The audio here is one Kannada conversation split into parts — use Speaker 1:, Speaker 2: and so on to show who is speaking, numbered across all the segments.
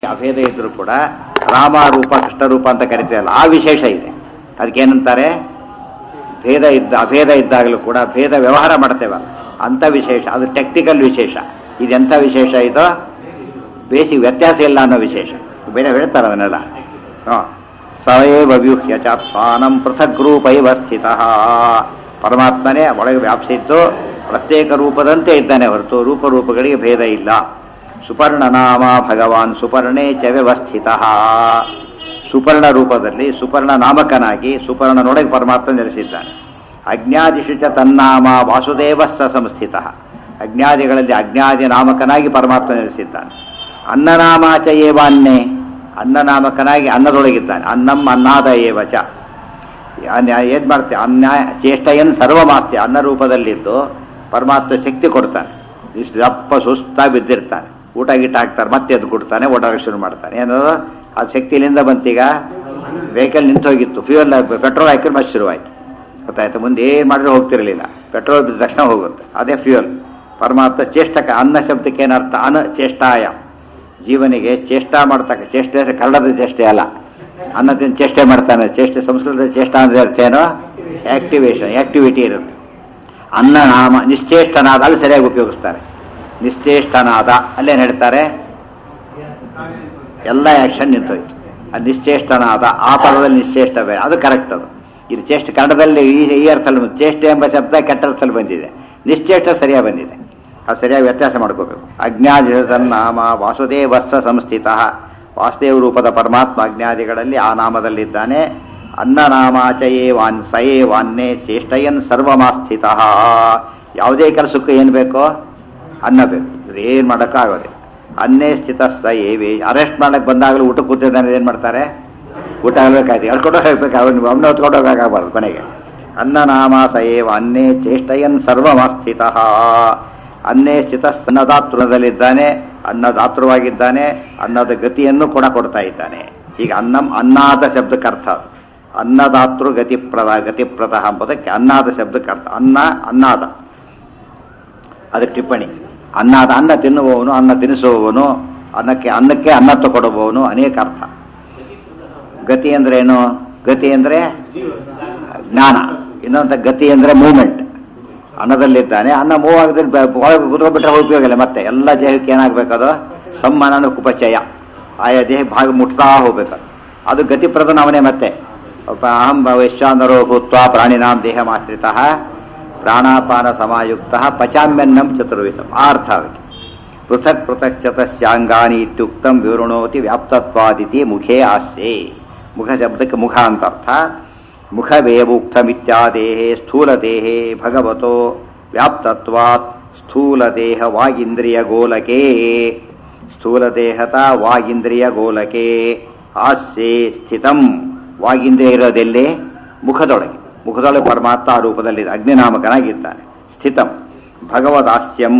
Speaker 1: ಅಭೇದ ಇದ್ರೂ ಕೂಡ ರಾಮ ರೂಪ ಕೃಷ್ಣ ರೂಪ ಅಂತ ಕರಿತೀರಲ್ಲ ಆ ವಿಶೇಷ ಇದೆ ಅದಕ್ಕೇನಂತಾರೆ ಭೇದ ಇದ್ದ ಅಭೇದ ಇದ್ದಾಗಲೂ ಕೂಡ ಭೇದ ವ್ಯವಹಾರ ಮಾಡ್ತೇವಲ್ಲ ಅಂಥ ವಿಶೇಷ ಅದು ಟೆಕ್ನಿಕಲ್ ವಿಶೇಷ ಇದೆಂಥ ವಿಶೇಷ ಇದು ಬೇಸಿಕ್ ವ್ಯತ್ಯಾಸ ಇಲ್ಲ ಅನ್ನೋ ವಿಶೇಷ ಬೇರೆ ಹೇಳ್ತಾರೆ ಅದನ್ನೆಲ್ಲ ಹಾಂ ಸವೇವ ವ್ಯೂಹ್ಯ ಚಾತ್ಮಾನಂ ಪೃಥಕ್ ರೂಪೈವ ಸ್ಥಿತ ಪರಮಾತ್ಮನೇ ಒಳಗೆ ವ್ಯಾಪಿಸಿದ್ದು ಪ್ರತ್ಯೇಕ ರೂಪದಂತೆ ಇದ್ದಾನೆ ಹೊರತು ರೂಪರೂಪಗಳಿಗೆ ಭೇದ ಇಲ್ಲ ಸುಪರ್ಣನಾಮ ಭಗವಾನ್ ಸುಪರ್ಣೇ ಚ ವ್ಯವಸ್ಥಿತ ಸುಪರ್ಣ ರೂಪದಲ್ಲಿ ಸುಪರ್ಣ ನಾಮಕನಾಗಿ ಸುಪರ್ಣನೊಳಗೆ ಪರಮಾತ್ಮ ನೆಲೆಸಿದ್ದಾನೆ ಅಜ್ಞಾದಿಶು ಚ ತನ್ನಾಮ ವಾಸುದೇವ ಸ ಸಂಸ್ಥಿತ ಅಜ್ಞಾದಿಗಳಲ್ಲಿ ಅಜ್ಞಾದಿ ನಾಮಕನಾಗಿ ಪರಮಾತ್ಮ ನೆಲೆಸಿದ್ದಾನೆ ಅನ್ನನಾಮಾಚ ಏವಾನ್ನೇ ಅನ್ನನಾಮಕನಾಗಿ ಅನ್ನದೊಳಗಿದ್ದಾನೆ ಅನ್ನಂ ಅನ್ನಾದ ಏವಚ ಏನು ಮಾಡ್ತೆ ಅನ್ನ ಚೇಷ್ಟೆಯನ್ನು ಸರ್ವಮಾಸ್ತಿ ಅನ್ನ ರೂಪದಲ್ಲಿದ್ದು ಪರಮಾತ್ಮ ಶಕ್ತಿ ಕೊಡ್ತಾನೆ ಇಷ್ಟು ದಪ್ಪ ಸುಸ್ತಾಗಿ ಬಿದ್ದಿರ್ತಾನೆ ಊಟ ಗೀಟ ಹಾಕ್ತಾರೆ ಮತ್ತೆ ಎದ್ದು ಕೊಡ್ತಾನೆ ಓಡಾಡಕ್ಕೆ ಶುರು ಮಾಡ್ತಾನೆ ಏನದು ಆ ಶಕ್ತಿಲಿಂದ ಬಂತೀಗ ವೆಹಿಕಲ್ ನಿಂತೋಗಿತ್ತು ಫ್ಯೂಯಲ್ ಪೆಟ್ರೋಲ್ ಹಾಕಿದ್ರೆ ಮತ್ತೆ ಶುರುವಾಯ್ತು ಗೊತ್ತಾಯ್ತು ಮುಂದೆ ಏನು ಮಾಡಿದ್ರೆ ಹೋಗ್ತಿರಲಿಲ್ಲ ಪೆಟ್ರೋಲ್ ಬಿದ್ದ ತಕ್ಷಣ ಹೋಗುತ್ತೆ ಅದೇ ಫ್ಯೂಯಲ್ ಪರಮಾತ್ಮ ಚೇಷ್ಟಕ ಅನ್ನ ಶಬ್ದಕ್ಕೆ ಏನರ್ಥ ಅನ ಚೇಷ್ಟಾಯ ಜೀವನಿಗೆ ಚೇಷ್ಟಾ ಮಾಡ್ತಕ್ಕ ಚೇಷ್ಟೆ ಅಂದ್ರೆ ಕನ್ನಡದ ಚೇಷ್ಟೆ ಅಲ್ಲ ಅನ್ನದಿಂದ ಚೇಷ್ಟೆ ಮಾಡ್ತಾನೆ ಚೇಷ್ಟೆ ಸಂಸ್ಕೃತದ ಚೇಷ್ಟ ಅಂದ್ರೆ ಅರ್ಥ ಏನೋ ಆಕ್ಟಿವೇಶನ್ ಆಕ್ಟಿವಿಟಿ ಇರುತ್ತೆ ಅನ್ನ ನಾಮ ನಿಶ್ಚೇಷ್ಟನಾದ ಅಲ್ಲಿ ಸರಿಯಾಗಿ ಉಪಯೋಗಿಸ್ತಾರೆ ನಿಶ್ಚೇಷ್ಟನಾದ ಅಲ್ಲೇನು ಹೇಳ್ತಾರೆ ಎಲ್ಲ ಆ್ಯಕ್ಷನ್ ನಿಂತೋಯ್ತು ಅದು ನಿಶ್ಚೇಷ್ಟನಾದ ಆ ಪದದಲ್ಲಿ ನಿಶ್ಚೇಷ್ಟ ಬೇರೆ ಅದು ಕರೆಕ್ಟ್ ಅದು ಇದು ಚೇಷ್ಟ ಕನ್ನಡದಲ್ಲಿ ಈ ಈ ಅರ್ಥದಲ್ಲಿ ಬಂದು ಚೇಷ್ಟೆ ಎಂಬ ಶಬ್ದ ಕೆಟ್ಟ ಅರ್ಥದಲ್ಲಿ ಬಂದಿದೆ ನಿಶ್ಚೇಷ್ಟ ಸರಿಯಾಗಿ ಬಂದಿದೆ ಅದು ಸರಿಯಾಗಿ ವ್ಯತ್ಯಾಸ ಮಾಡ್ಕೋಬೇಕು ಅಜ್ಞಾದಿತನ್ನಾಮ ವಾಸುದೇವಸ್ಸ ಸಂಸ್ಥಿತ ವಾಸುದೇವ ರೂಪದ ಪರಮಾತ್ಮ ಅಜ್ಞಾದಿಗಳಲ್ಲಿ ಆ ನಾಮದಲ್ಲಿದ್ದಾನೆ ಅನ್ನನಾಮಾಚಯೇ ವಾನ್ ಸಯೇ ವಾನ್ನೇ ಚೇಷ್ಟಯನ್ ಸರ್ವಮಾಸ್ಥಿತ ಯಾವುದೇ ಕೆಲಸಕ್ಕೂ ಏನು ಬೇಕೋ ಅನ್ನ ಬೇಕು ಏನು ಮಾಡೋಕ್ಕಾಗೋದಿಲ್ಲ ಅನ್ನೇ ಸ್ಥಿತ ಸ ಏವಿ ಅರೆಸ್ಟ್ ಮಾಡಕ್ಕೆ ಬಂದಾಗಲೂ ಊಟ ಕೂತಿದ್ದಾನೆ ಏನು ಮಾಡ್ತಾರೆ ಊಟ ಆಗಬೇಕಾಯ್ತು ಎಳ್ಕೊಂಡು ಹೋಗ್ಬೇಕು ಅವನು ಅವನ್ನ ಹೊತ್ಕೊಂಡು ಹೋಗಕ್ಕಾಗಬಾರ್ದು ಕೊನೆಗೆ ಅನ್ನನಾಮ ಸ ಏವ ಅನ್ನೇ ಚೇಷ್ಟಯನ್ ಸರ್ವಮಾಸ್ಥಿತ ಅನ್ನೇ ಸ್ಥಿತ ಅನ್ನದಾತೃದಲ್ಲಿದ್ದಾನೆ ಅನ್ನದಾತೃವಾಗಿದ್ದಾನೆ ಅನ್ನದ ಗತಿಯನ್ನು ಕೂಡ ಕೊಡ್ತಾ ಇದ್ದಾನೆ ಈಗ ಅನ್ನಂ ಅನ್ನಾದ ಶಬ್ದಕ್ಕೆ ಅರ್ಥ ಅದು ಅನ್ನದಾತೃ ಗತಿಪ್ರದ ಗತಿಪ್ರದ ಎಂಬುದಕ್ಕೆ ಅನ್ನಾದ ಶಬ್ದಕ್ಕೆ ಅರ್ಥ ಅನ್ನ ಅನ್ನಾದ ಅದಕ್ಕೆ ಟಿಪ್ಪಣಿ ಅನ್ನದ ಅನ್ನ ತಿನ್ನುವವನು ಅನ್ನ ತಿನ್ನಿಸುವವನು ಅನ್ನಕ್ಕೆ ಅನ್ನಕ್ಕೆ ಅನ್ನ ತಗೊಡುವವನು ಅನೇಕ ಅರ್ಥ ಗತಿ ಅಂದ್ರೆ ಏನು ಗತಿ ಅಂದ್ರೆ ಜ್ಞಾನ ಇನ್ನೊಂದು ಗತಿ ಅಂದ್ರೆ ಮೂಮೆಂಟ್ ಅನ್ನದಲ್ಲಿದ್ದಾನೆ ಅನ್ನ ಮೂವ್ ಆಗದ್ರೆ ಒಳಗೆ ಕುತ್ಕೊಂಡ್ಬಿಟ್ರೆ ಉಪಯೋಗ ಇಲ್ಲ ಮತ್ತೆ ಎಲ್ಲ ದೇಹಕ್ಕೆ ಏನಾಗಬೇಕದು ಸಮ್ಮಾನ ಕುಪಚಯ ಆಯಾ ದೇಹ ಭಾಗ ಮುಟ್ತಾ ಹೋಗ್ಬೇಕು ಅದು ಗತಿಪ್ರದ ನಾವನೇ ಮತ್ತೆ ಅಹಂ ವೈಶ್ವಾನರೋ ಭೂತ್ವ ಪ್ರಾಣಿನಾಂ ದೇಹಮಾಶ್ರಿತ ಪ್ರಾಣಾಪಾನ ಸಮಾಯುಕ್ತ ಪಚಾಮ್ಯನ್ನಂ ಚತುರ್ವಿಧಂ ಆ ಅರ್ಥ ಅದಕ್ಕೆ ಪೃಥಕ್ ಪೃಥಕ್ ಚತಸ್ಯಾಂಗಾನಿ ಇತ್ಯುಕ್ತಂ ವಿವೃಣೋತಿ ವ್ಯಾಪ್ತತ್ವಾದಿತಿ ಮುಖೇ ಆಸ್ಯೆ ಮುಖ ಶಬ್ದಕ್ಕೆ ಮುಖ ಅಂತ ಅರ್ಥ ಮುಖವೇವುಕ್ತಮಿತ್ಯಾದೇಹೇ ಸ್ಥೂಲದೇಹೇ ಭಗವತೋ ವ್ಯಾಪ್ತತ್ವಾತ್ ಸ್ಥೂಲದೇಹ ವಾಗಿಂದ್ರಿಯ ಗೋಲಕೆ ಸ್ಥೂಲದೇಹತ ವಾಗಿಂದ್ರಿಯ ಗೋಲಕೆ ಆಸ್ಯೆ ಸ್ಥಿತಂ ವಾಗಿಂದ್ರಿಯ ಇರೋದೆಲ್ಲಿ ಮುಖದೊಳಗೆ ಮುಖದೊಳಗೆ ಪರಮಾತ್ಮ ಆ ರೂಪದಲ್ಲಿ ಅಗ್ನಿನಾಮಕನಾಗಿದ್ದಾನೆ ಸ್ಥಿತಂ ಭಗವದಾಸ್ಯಂ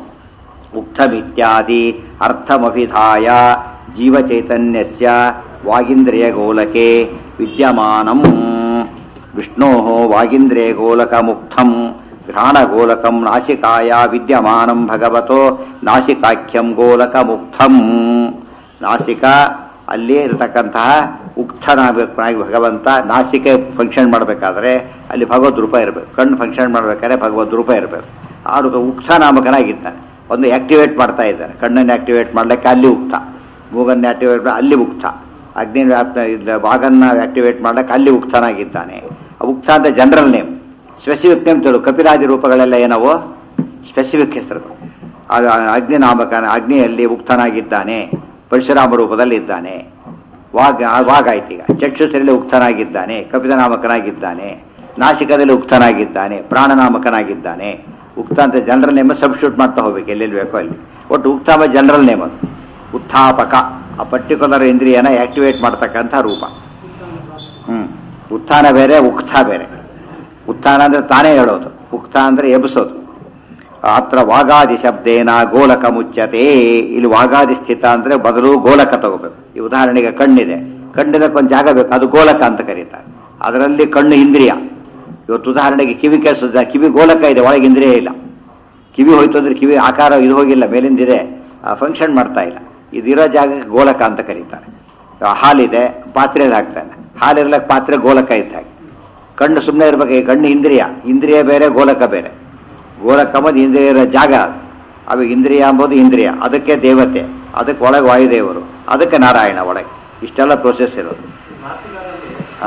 Speaker 1: ಉಕ್ತಮಿತ್ಯಾದಿ ಅರ್ಥಮಭಿಧಾಯ ಜೀವಚೈತನ್ಯಸ್ಯ ವಾಗಿಂದ್ರಿಯ ಗೋಲಕೆ ವಿದ್ಯಮಾನಂ ವಿಷ್ಣೋ ವಾಗಿಂದ್ರಿಯ ಗೋಲಕ ಮುಕ್ತಂ ಘ್ರಾಣಗೋಲಕಂ ನಾಸಿಕಾಯ ವಿದ್ಯಮಾನಂ ಭಗವತೋ ನಾಸಿಕಾಖ್ಯಂ ಗೋಲಕ ಮುಕ್ತಂ ನಾಸಿಕ ಅಲ್ಲಿ ಇರತಕ್ಕಂತಹ ಉಕ್ತನಾಗಬೇಕಾಗಿ ಭಗವಂತ ನಾಸಿಕೆ ಫಂಕ್ಷನ್ ಮಾಡಬೇಕಾದ್ರೆ ಅಲ್ಲಿ ಭಗವದ್ ರೂಪ ಇರಬೇಕು ಕಣ್ಣು ಫಂಕ್ಷನ್ ಮಾಡಬೇಕಾದ್ರೆ ಭಗವದ್ ರೂಪ ಇರಬೇಕು ಆ ರೂಪ ಉಕ್ತ ನಾಮಕನಾಗಿದ್ದಾನೆ ಒಂದು ಆಕ್ಟಿವೇಟ್ ಮಾಡ್ತಾ ಇದ್ದಾನೆ ಕಣ್ಣನ್ನು ಆಕ್ಟಿವೇಟ್ ಮಾಡಲಿಕ್ಕೆ ಅಲ್ಲಿ ಉಕ್ತ ಮೂಗನ್ನು ಆಕ್ಟಿವೇಟ್ ಅಲ್ಲಿ ಉಕ್ತ ಅಗ್ನಿ ವ್ಯಾಪ್ತ ಇಲ್ಲ ಭಾಗನ್ನ ಆಕ್ಟಿವೇಟ್ ಮಾಡಲಿಕ್ಕೆ ಅಲ್ಲಿ ಉಕ್ತನಾಗಿದ್ದಾನೆ ಆ ಉಕ್ತ ಅಂತ ಜನರಲ್ ನೇಮ್ ಸ್ಪೆಸಿಫಿಕ್ ನೇಮ್ ತಿಳು ಕಪಿರಾಜ ರೂಪಗಳೆಲ್ಲ ಏನವು ಸ್ಪೆಸಿಫಿಕ್ ಹೆಸರುಗಳು ಆಗ ಅಗ್ನಿ ನಾಮಕನ ಅಗ್ನಿಯಲ್ಲಿ ಉಕ್ತನಾಗಿದ್ದಾನೆ ಪರಶುರಾಮ ರೂಪದಲ್ಲಿ ಇದ್ದಾನೆ ವಾಗ್ ವಾಗಾಯ್ತು ಈಗ ಚಕ್ಷುಸರಲ್ಲಿ ಉಕ್ತನಾಗಿದ್ದಾನೆ ಕಪಿತ ನಾಮಕನಾಗಿದ್ದಾನೆ ನಾಸಿಕದಲ್ಲಿ ಉಕ್ತನಾಗಿದ್ದಾನೆ ಪ್ರಾಣನಾಮಕನಾಗಿದ್ದಾನೆ ಉಕ್ತ ಅಂತ ಜನರಲ್ ನೇಮ್ ಸಬ್ಸ್ಟಿಟ್ಯೂಟ್ ಮಾಡ್ತಾ ಹೋಗ್ಬೇಕು ಎಲ್ಲೆಲ್ಲಿ ಬೇಕೋ ಅಲ್ಲಿ ಒಟ್ಟು ಉಕ್ತಾಮ ಜನರಲ್ ನೇಮ್ ಅದು ಉತ್ಥಾಪಕ ಆ ಪರ್ಟಿಕ್ಯುಲರ್ ಇಂದ್ರಿಯನ ಆಕ್ಟಿವೇಟ್ ಮಾಡ್ತಕ್ಕಂಥ ರೂಪ ಹ್ಮ್ ಉತ್ಥಾನ ಬೇರೆ ಉಕ್ತ ಬೇರೆ ಉತ್ಥಾನ ಅಂದ್ರೆ ತಾನೇ ಹೇಳೋದು ಉಕ್ತ ಅಂದ್ರೆ ಎಬ್ಸೋದು ಅತ್ರ ವಾಗಾದಿ ಶಬ್ದೇನ ಗೋಲಕ ಮುಚ್ಚತೆ ಇಲ್ಲಿ ವಾಗಾದಿ ಸ್ಥಿತ ಅಂದ್ರೆ ಬದಲು ಗೋಲಕ ತಗೋಬೇಕು ಈ ಉದಾಹರಣೆಗೆ ಕಣ್ಣಿದೆ ಕಣ್ಣಿನಕ್ಕೆ ಒಂದು ಜಾಗ ಬೇಕು ಅದು ಗೋಲಕ ಅಂತ ಕರೀತಾರೆ ಅದರಲ್ಲಿ ಕಣ್ಣು ಇಂದ್ರಿಯ ಇವತ್ತು ಉದಾಹರಣೆಗೆ ಕಿವಿ ಕೇಳಿಸಿದ ಕಿವಿ ಗೋಲಕ ಇದೆ ಒಳಗೆ ಇಂದ್ರಿಯ ಇಲ್ಲ ಕಿವಿ ಹೋಯ್ತು ಅಂದ್ರೆ ಕಿವಿ ಆಕಾರ ಇದು ಹೋಗಿಲ್ಲ ಮೇಲಿಂದಿದೆ ಫಂಕ್ಷನ್ ಮಾಡ್ತಾ ಇಲ್ಲ ಇದಿರೋ ಜಾಗಕ್ಕೆ ಗೋಲಕ ಅಂತ ಕರೀತಾರೆ ಆ ಹಾಲಿದೆ ಪಾತ್ರೆಯಲ್ಲಿ ಹಾಕ್ತಾನೆ ಹಾಲಿರ್ಲಕ್ಕೆ ಪಾತ್ರೆ ಗೋಲಕ ಇದ್ದ ಹಾಗೆ ಕಣ್ಣು ಸುಮ್ಮನೆ ಇರ್ಬೇಕು ಈ ಕಣ್ಣು ಇಂದ್ರಿಯ ಇಂದ್ರಿಯ ಬೇರೆ ಗೋಲಕ ಬೇರೆ ಗೋಲಕ ಅಂಬೋದು ಇಂದ್ರಿಯ ಇರೋ ಜಾಗ ಅದು ಅವಾಗ ಇಂದ್ರಿಯ ಅಂಬೋದು ಇಂದ್ರಿಯ ಅದಕ್ಕೆ ದೇವತೆ ಅದಕ್ಕೆ ಒಳಗೆ ವಾಯುದೇವರು ಅದಕ್ಕೆ ನಾರಾಯಣ ಒಳಗೆ ಇಷ್ಟೆಲ್ಲ ಪ್ರೋಸೆಸ್ ಇರೋದು ಆ?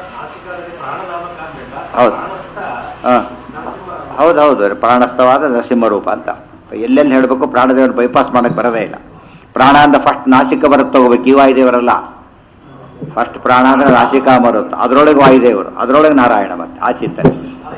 Speaker 1: ಹೌದು ಹಾಂ ಹೌದು ಹೌದು ಪ್ರಾಣಸ್ಥವಾದ ನರಸಿಂಹರೂಪ ಅಂತ ಎಲ್ಲೆಲ್ಲಿ ಹೇಳಬೇಕು ಪ್ರಾಣದೇವರು ಬೈಪಾಸ್ ಮಾಡಕ್ಕೆ ಬರೋದೇ ಇಲ್ಲ ಪ್ರಾಣ ಅಂತ ಫಸ್ಟ್ ನಾಸಿಕ ಬರುತ್ತೆ ತಗೋಬೇಕು ಈ ವಾಯುದೇವರಲ್ಲ ಫಸ್ಟ್ ಪ್ರಾಣ ಅಂದ್ರೆ ನಾಸಿಕ ಬರುತ್ತೆ ಅದರೊಳಗೆ ವಾಯುದೇವರು ಅದರೊಳಗೆ ನಾರಾಯಣ ಮತ್ತೆ ಆ ಚಿಂತನೆ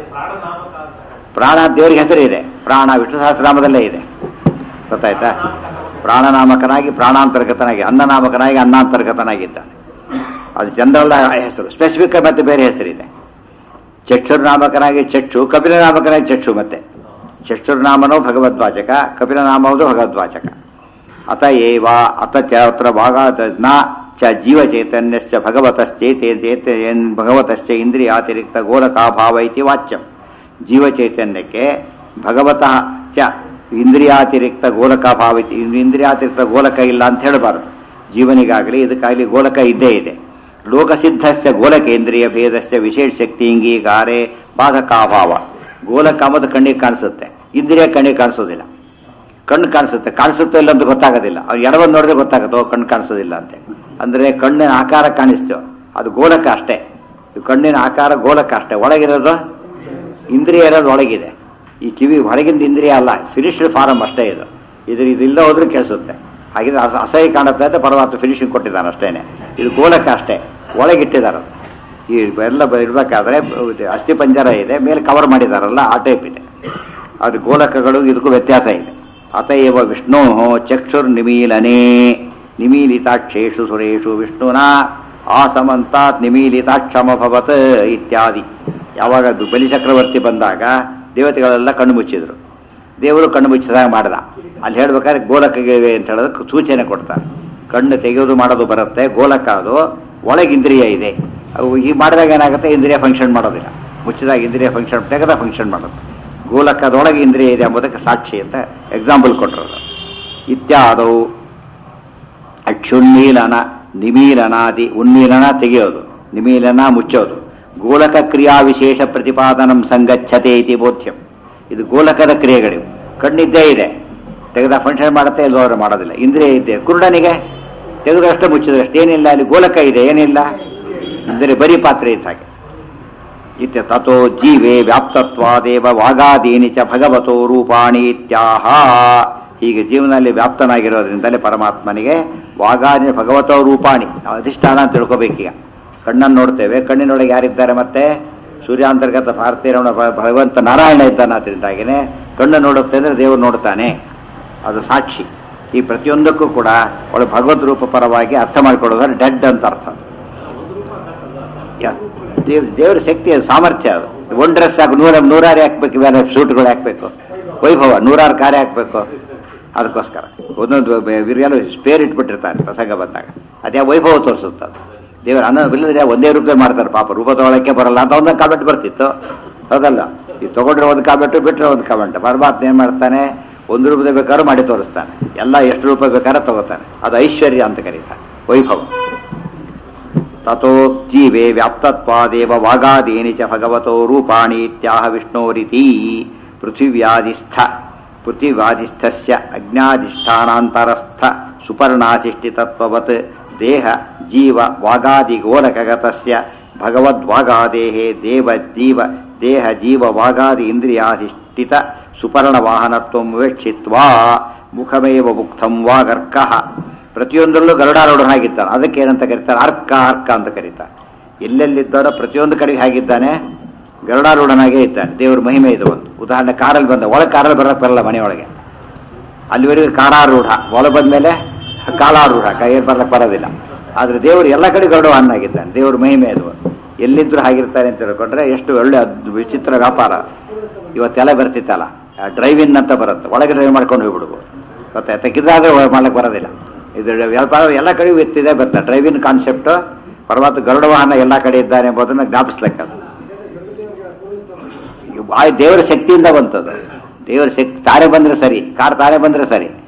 Speaker 1: ಪ್ರಾಣ ದೇವರಿಗೆ ಹೆಸರಿದೆ ಪ್ರಾಣ ವಿಷ್ಣು ಸಹಸ್ರನಾಮದಲ್ಲೇ ಇದೆ ಗೊತ್ತಾಯ್ತಾ ಪ್ರಾಣನಾಮಕನಾಗಿ ಪ್ರಾಣಾಂತರ್ಗತನಾಗಿ ಅನ್ನನಾಮಕನಾಗಿ ಅನ್ನಾಂತರ್ಗತನಾಗಿದ್ದಾನೆ ಅದು ಜನರಲ್ ಹೆಸರು ಸ್ಪೆಸಿಫಿಕ್ ಮತ್ತೆ ಬೇರೆ ಹೆಸರಿದೆ ಚಕ್ಷುರ್ನಾಮಕನಾಗಿ ಚಕ್ಷು ಕಪಿಲನಾಮಕನಾಗಿ ಚಕ್ಷು ಮತ್ತೆ ಚಕ್ಷುರ್ನಾಮನೋ ಭಗವದ್ವಾಚಕ ಕಪಿಲನಾಮವುದು ಭಗವದ್ವಾಚಕ ಅತ ಏವ ಅತ ಚ ಅತ್ರ ಭಾಗ ನ ಚ ಜೀವಚೈತನ್ಯಸ್ಯ ಭಗವತಶ್ಚೇತೆ ಚೇತ ಭಗವತಶ್ಚ ಇಂದ್ರಿಯಾತಿರಿಕ್ತ ಗೋಲಕಾಭಾವ ಇತಿ ವಾಚ್ಯಂ ಜೀವಚೈತನ್ಯಕ್ಕೆ ಭಗವತಃ ಚ ಇಂದ್ರಿಯಾತಿರಿಕ್ತ ಗೋಲಕಾಭಾವ ಇತಿ ಇಂದ್ರಿಯಾತಿರಿಕ್ತ ಗೋಲಕ ಇಲ್ಲ ಅಂತ ಹೇಳಬಾರದು ಜೀವನಿಗಾಗಲಿ ಇದಕ್ಕಾಗಲಿ ಗೋಲಕ ಇದ್ದೇ ಇದೆ ಲೋಕಸಿದ್ಧಸ್ಯ ಗೋಲಕೇಂದ್ರಿಯ ಭೇದಸ್ಯ ವಿಶೇಷ ಶಕ್ತಿ ಇಂಗೀಗಾರೆ ಬಾಧಕಾಭಾವ ಗೋಲಕ ಅಂಬುದು ಕಣ್ಣಿಗೆ ಕಾಣಿಸುತ್ತೆ ಇಂದ್ರಿಯ ಕಣ್ಣಿಗೆ ಕಾಣಿಸೋದಿಲ್ಲ ಕಣ್ಣು ಕಾಣಿಸುತ್ತೆ ಕಾಣಿಸುತ್ತೋ ಇಲ್ಲ ಅಂತ ಗೊತ್ತಾಗೋದಿಲ್ಲ ಅವ್ರು ಎಡವನ್ನು ನೋಡಿದ್ರೆ ಗೊತ್ತಾಗುತ್ತೆ ಓ ಕಣ್ಣು ಕಾಣಿಸೋದಿಲ್ಲ ಅಂತ ಅಂದರೆ ಕಣ್ಣಿನ ಆಕಾರ ಕಾಣಿಸ್ತು ಅದು ಗೋಲಕ ಅಷ್ಟೇ ಈ ಕಣ್ಣಿನ ಆಕಾರ ಗೋಲಕ ಅಷ್ಟೇ ಒಳಗಿರೋದು ಇಂದ್ರಿಯ ಇರೋದು ಒಳಗಿದೆ ಈ ಕಿವಿ ಹೊರಗಿಂದ ಇಂದ್ರಿಯ ಅಲ್ಲ ಫಿನಿಶ್ಡ್ ಫಾರಮ್ ಅಷ್ಟೇ ಇದು ಇದ್ರ ಇದಿಲ್ಲ ಹೋದ್ರೂ ಕೇಳಿಸುತ್ತೆ ಹಾಗಿದ್ರೆ ಅಸ- ಅಸಹ್ಯ ಕಾಣುತ್ತೆ ಅಂತ ಪರಮಾತ್ಮ ಫಿನಿಶಿಂಗ್ ಕೊಟ್ಟಿದ್ದಾನೆ ಅಷ್ಟೇನೆ ಇದು ಗೋಲಕ ಅಷ್ಟೇ ಒಳಗಿಟ್ಟಿದ್ದಾರೆ ಈ ಎಲ್ಲ ಬ- ಇರ್ಬೇಕಾದ್ರೆ ಇದು ಅಸ್ಥಿ ಪಂಜರ ಇದೆ ಮೇಲೆ ಕವರ್ ಮಾಡಿದಾರಲ್ಲ ಆ ಟೈಪ್ ಇದೆ ಅದು ಗೋಲಕಗಳು ಇದಕ್ಕೂ ವ್ಯತ್ಯಾಸ ಇದೆ ಅತಯವ ವಿಷ್ಣು ಚಕ್ಷುರ್ ನಿಮೀಲನೆ ನಿಮೀಲಿತಾಕ್ಷೇಷು ಸುರೇಶು ವಿಷ್ಣುನ ಆಸಮಂತಾತ್ ನಿಮೀಲಿತಾಕ್ಷಮಭವತ್ ಇತ್ಯಾದಿ ಯಾವಾಗ ಅದು ಬಲಿಚಕ್ರವರ್ತಿ ಬಂದಾಗ ದೇವತೆಗಳೆಲ್ಲ ಕಣ್ಣು ಮುಚ್ಚಿದ್ರು ದೇವರು ಕಣ್ಣು ಮುಚ್ಚಿದಾಗ ಮಾಡ್ದ ಅಲ್ಲಿ ಹೇಳ್ಬೇಕಾದ್ರೆ ಗೋಲಕಗೆ ಅಂತ ಹೇಳೋದಕ್ಕೆ ಸೂಚನೆ ಕೊಡ್ತಾರೆ ಕಣ್ಣು ತೆಗೆಯೋದು ಮಾಡೋದು ಬರುತ್ತೆ ಗೋಲಕ ಅದು ಒಳಗೆ ಇಂದ್ರಿಯ ಇದೆ ಅವು ಈ ಮಾಡಿದಾಗ ಏನಾಗುತ್ತೆ ಇಂದ್ರಿಯ ಫಂಕ್ಷನ್ ಮಾಡೋದಿಲ್ಲ ಮುಚ್ಚಿದಾಗ ಇಂದ್ರಿಯ ಫಂಕ್ಷನ್ ತೆಗೆದ ಫಂಕ್ಷನ್ ಮಾಡೋದು ಗೋಲಕದೊಳಗೆ ಇಂದ್ರಿಯ ಇದೆ ಎಂಬುದಕ್ಕೆ ಸಾಕ್ಷಿ ಅಂತ ಎಕ್ಸಾಂಪಲ್ ಕೊಟ್ಟರು ಇತ್ಯಾದವು ಅಕ್ಷುನ್ಮೀಲನ ನಿಮೀಲನಾದಿ ಉನ್ಮೀಲನ ತೆಗೆಯೋದು ನಿಮೀಲನ ಮುಚ್ಚೋದು ಗೋಲಕ ಕ್ರಿಯಾ ವಿಶೇಷ ಪ್ರತಿಪಾದನಂ ಸಂಗಚ್ಛತೆ ಇತಿ ಬೋಧ್ಯಂ ಇದು ಗೋಲಕದ ಕ್ರಿಯೆಗಳಿವು ಕಣ್ಣಿದ್ದೇ ಇದೆ ತೆಗೆದ ಫಂಕ್ಷನ್ ಮಾಡುತ್ತೆ ಇಲ್ಲವರು ಮಾಡೋದಿಲ್ಲ ಇಂದ್ರಿಯ ಇದ್ದೆ ಕುರುಡನಿಗೆ ತೆಗೆದಷ್ಟು ಮುಚ್ಚಿದಷ್ಟು ಏನಿಲ್ಲ ಅಲ್ಲಿ ಗೋಲಕ ಇದೆ ಏನಿಲ್ಲ ಅಂದರೆ ಬರೀ ಪಾತ್ರೆ ಇದ್ದ ಹಾಗೆ ಇತ್ಯ ತಥೋ ಜೀವೇ ವ್ಯಾಪ್ತತ್ವಾದೇವ ವಾಗಾದೀನಿ ಚ ಭಗವತೋ ರೂಪಾಣಿ ಇತ್ಯಾಹ ಹೀಗೆ ಜೀವನದಲ್ಲಿ ವ್ಯಾಪ್ತನಾಗಿರೋದ್ರಿಂದಲೇ ಪರಮಾತ್ಮನಿಗೆ ವಾಗಾದಿ ಭಗವತೋ ರೂಪಾಣಿ ನಾವು ಅಧಿಷ್ಠಾನ ಅಂತ ತಿಳ್ಕೊಬೇಕೀಗ ಕಣ್ಣನ್ನು ನೋಡ್ತೇವೆ ಕಣ್ಣಿನೊಳಗೆ ಯಾರಿದ್ದಾರೆ ಮತ್ತೆ ಸೂರ್ಯಾಂತರ್ಗತ ಭಾರತೀಯರವಣ ಭಗವಂತ ನಾರಾಯಣ ಇದ್ದಾನೆ ಅದರಿಂದಾಗಿನೇ ಕಣ್ಣು ನೋಡುತ್ತೆ ಅಂದರೆ ದೇವರು ನೋಡ್ತಾನೆ ಅದು ಸಾಕ್ಷಿ ಈ ಪ್ರತಿಯೊಂದಕ್ಕೂ ಕೂಡ ಒಳ್ಳೆ ಭಗವದ್ ರೂಪ ಪರವಾಗಿ ಅರ್ಥ ಮಾಡಿಕೊಳ್ಳೋದ್ರೆ ಡೆಡ್ ಅಂತ ಅರ್ಥ ಯಾ- ದೇವ್ ದೇವರ ಶಕ್ತಿ ಅದು ಸಾಮರ್ಥ್ಯ ಅದು ಒನ್ ಡ್ರೆಸ್ ಹಾಕು ನೂರ ನೂರಾರು ಹಾಕ್ಬೇಕು ಇವೆಲ್ಲ ಸೂಟ್ಗಳು ಹಾಕ್ಬೇಕು ವೈಭವ ನೂರಾರು ಕಾರ್ಯ ಹಾಕ್ಬೇಕು ಅದಕ್ಕೋಸ್ಕರ ಒಂದೊಂದು ವಿರಿಯಲು ಸ್ಪೇರ್ ಇಟ್ಬಿಟ್ಟಿರ್ತಾರೆ ಪ್ರಸಂಗ ಬಂದಾಗ ಅದೇ ವೈಭವ ತೋರಿಸುತ್ತೆ ಅದು ದೇವರ ಅನ್ನ ಇಲ್ಲದ್ರೆ ಒಂದೇ ರೂಪಾಯಿ ಮಾಡ್ತಾರೆ ಪಾಪ ರೂಪ ತಗೊಳಕ್ಕೆ ಬರಲ್ಲ ಅಂತ ಒಂದೊಂದು ಕಾಮೆಂಟ್ ಬರ್ತಿತ್ತು ಹೌದಲ್ಲ ಈ ತಗೊಂಡ್ರೆ ಒಂದು ಕಾಮೆಂಟು ಬಿಟ್ಟರೆ ಒಂದು ಕಾಮೆಂಟ್ ಪರಮಾತ್ಮ ಏನು ಮಾಡ್ತಾನೆ ಒಂದು ರೂಪಾಯಿ ಬೇಕಾದ್ರೂ ಮಾಡಿ ತೋರಿಸ್ತಾನೆ ಎಲ್ಲ ಎಷ್ಟು ರೂಪಾಯಿ ಬೇಕಾದ್ರೆ ತಗೋತಾನೆ ಅದು ಐಶ್ವರ್ಯ ಅಂತ ಕರೀತಾರೆ ವೈಭವ ತಥೋ ಜೀವೆ ವ್ಯಾಪ್ತತ್ವಾದೇವ ವಾಗಾದೀನಿ ಚ ಭಗವತೋ ರೂಪಾಣಿ ಇತ್ಯಾಹ ವಿಷ್ಣೋರಿತಿ ಪೃಥಿವ್ಯಾಧಿಸ್ಥ ಪೃಥಿವ್ಯಾಧಿಸ್ಥಸ್ಯ ಅಜ್ಞಾಧಿಷ್ಠಾನಾಂತರಸ್ಥ ಸುಪರ್ಣಾಧಿಷ್ಠಿತತ್ವವತ್ ದೇಹ ಜೀವ ವಾಗಾದಿಗೋಲಕಗತಸ್ಯ ಭಗವದ್ವಾಗಾದೇಹ ದೇವ ಜೀವ ದೇಹ ಜೀವ ವಾಗಾದಿ ಇಂದ್ರಿಯಾಧಿಷ್ಠಿತ ಸುಪರ್ಣವಾಹನತ್ವಂ ವಿವಕ್ಷಿತ್ವಾ ಮುಖಮೇವ ಮುಕ್ತಂ ವಾಗರ್ಕಃ ಪ್ರತಿಯೊಂದರಲ್ಲೂ ಗರುಡಾರೂಢನಾಗಿದ್ದಾನೆ ಅದಕ್ಕೆ ಏನಂತ ಕರೀತಾರೆ ಅರ್ಕ ಅರ್ಕ ಅಂತ ಕರೀತಾರೆ ಎಲ್ಲೆಲ್ಲಿದ್ದಾರೋ ಪ್ರತಿಯೊಂದು ಕಡೆಗೆ ಹಾಗಿದ್ದಾನೆ ಗರುಡಾರೂಢನಾಗೇ ಇದ್ದಾನೆ ದೇವ್ರ ಮಹಿಮೆ ಇದು ಒಂದು ಉದಾಹರಣೆ ಕಾರಲ್ಲಿ ಬಂದ ಒಳಗೆ ಕಾರಲ್ಲಿ ಬರಕ್ಕೆ ಬರಲ್ಲ ಮನೆಯೊಳಗೆ ಅಲ್ಲಿವರೆಗೂ ಕಾರಾರೂಢ ಒಳ ಬಂದ್ಮೇಲೆ ಕಾಲಾರೂಢ ಕೈಯಲ್ಲಿ ಬರ್ಲಕ್ಕೆ ಬರೋದಿಲ್ಲ ಆದ್ರೆ ದೇವರು ಎಲ್ಲ ಕಡೆ ಗರುಡವನ್ನಾಗಿದ್ದಾನೆ ದೇವ್ರ ಮಹಿಮೆ ಅದು ಎಲ್ಲಿದ್ರು ಹಾಗಿರ್ತಾನೆ ಅಂತ ತಿಳ್ಕೊಂಡ್ರೆ ಎಷ್ಟು ಒಳ್ಳೆ ಅದ್ ವಿಚಿತ್ರ ವ್ಯಾಪಾರ ಇವತ್ತೆಲ್ಲ ಬರ್ತಿತ್ತಲ್ಲ ಡ್ರೈವಿನ್ ಅಂತ ಬರುತ್ತೆ ಒಳಗೆ ಡ್ರೈವ್ ಮಾಡ್ಕೊಂಡು ಹೋಗ್ಬಿಡ್ಬೋದು ಗೊತ್ತಾಯ್ತಾ ಕಿದ್ದಾದ್ರೆ ಮಾಡ್ಲಿಕ್ಕೆ ಬರೋದಿಲ್ಲ ಇದು ವ್ಯಾಪಾರ ಎಲ್ಲ ಕಡೆ ಎತ್ತಿದೆ ಬರ್ತಾರೆ ಡ್ರೈವಿನ್ ಕಾನ್ಸೆಪ್ಟ್ ಪರಮಾತ್ಮ ಗರುಡ ವಾಹನ ಎಲ್ಲ ಕಡೆ ಇದ್ದಾನೆ ಎಂಬುದನ್ನು ಜ್ಞಾಪಿಸ್ಲಿಕ್ಕೆ ಅದು ಆ ದೇವರ ಶಕ್ತಿಯಿಂದ ಬಂತದ್ದು ದೇವರ ಶಕ್ತಿ ತಾನೇ ಬಂದ್ರೆ ಸರಿ ಕಾರ್ ತಾನೇ ಬಂದ್ರೆ ಸರಿ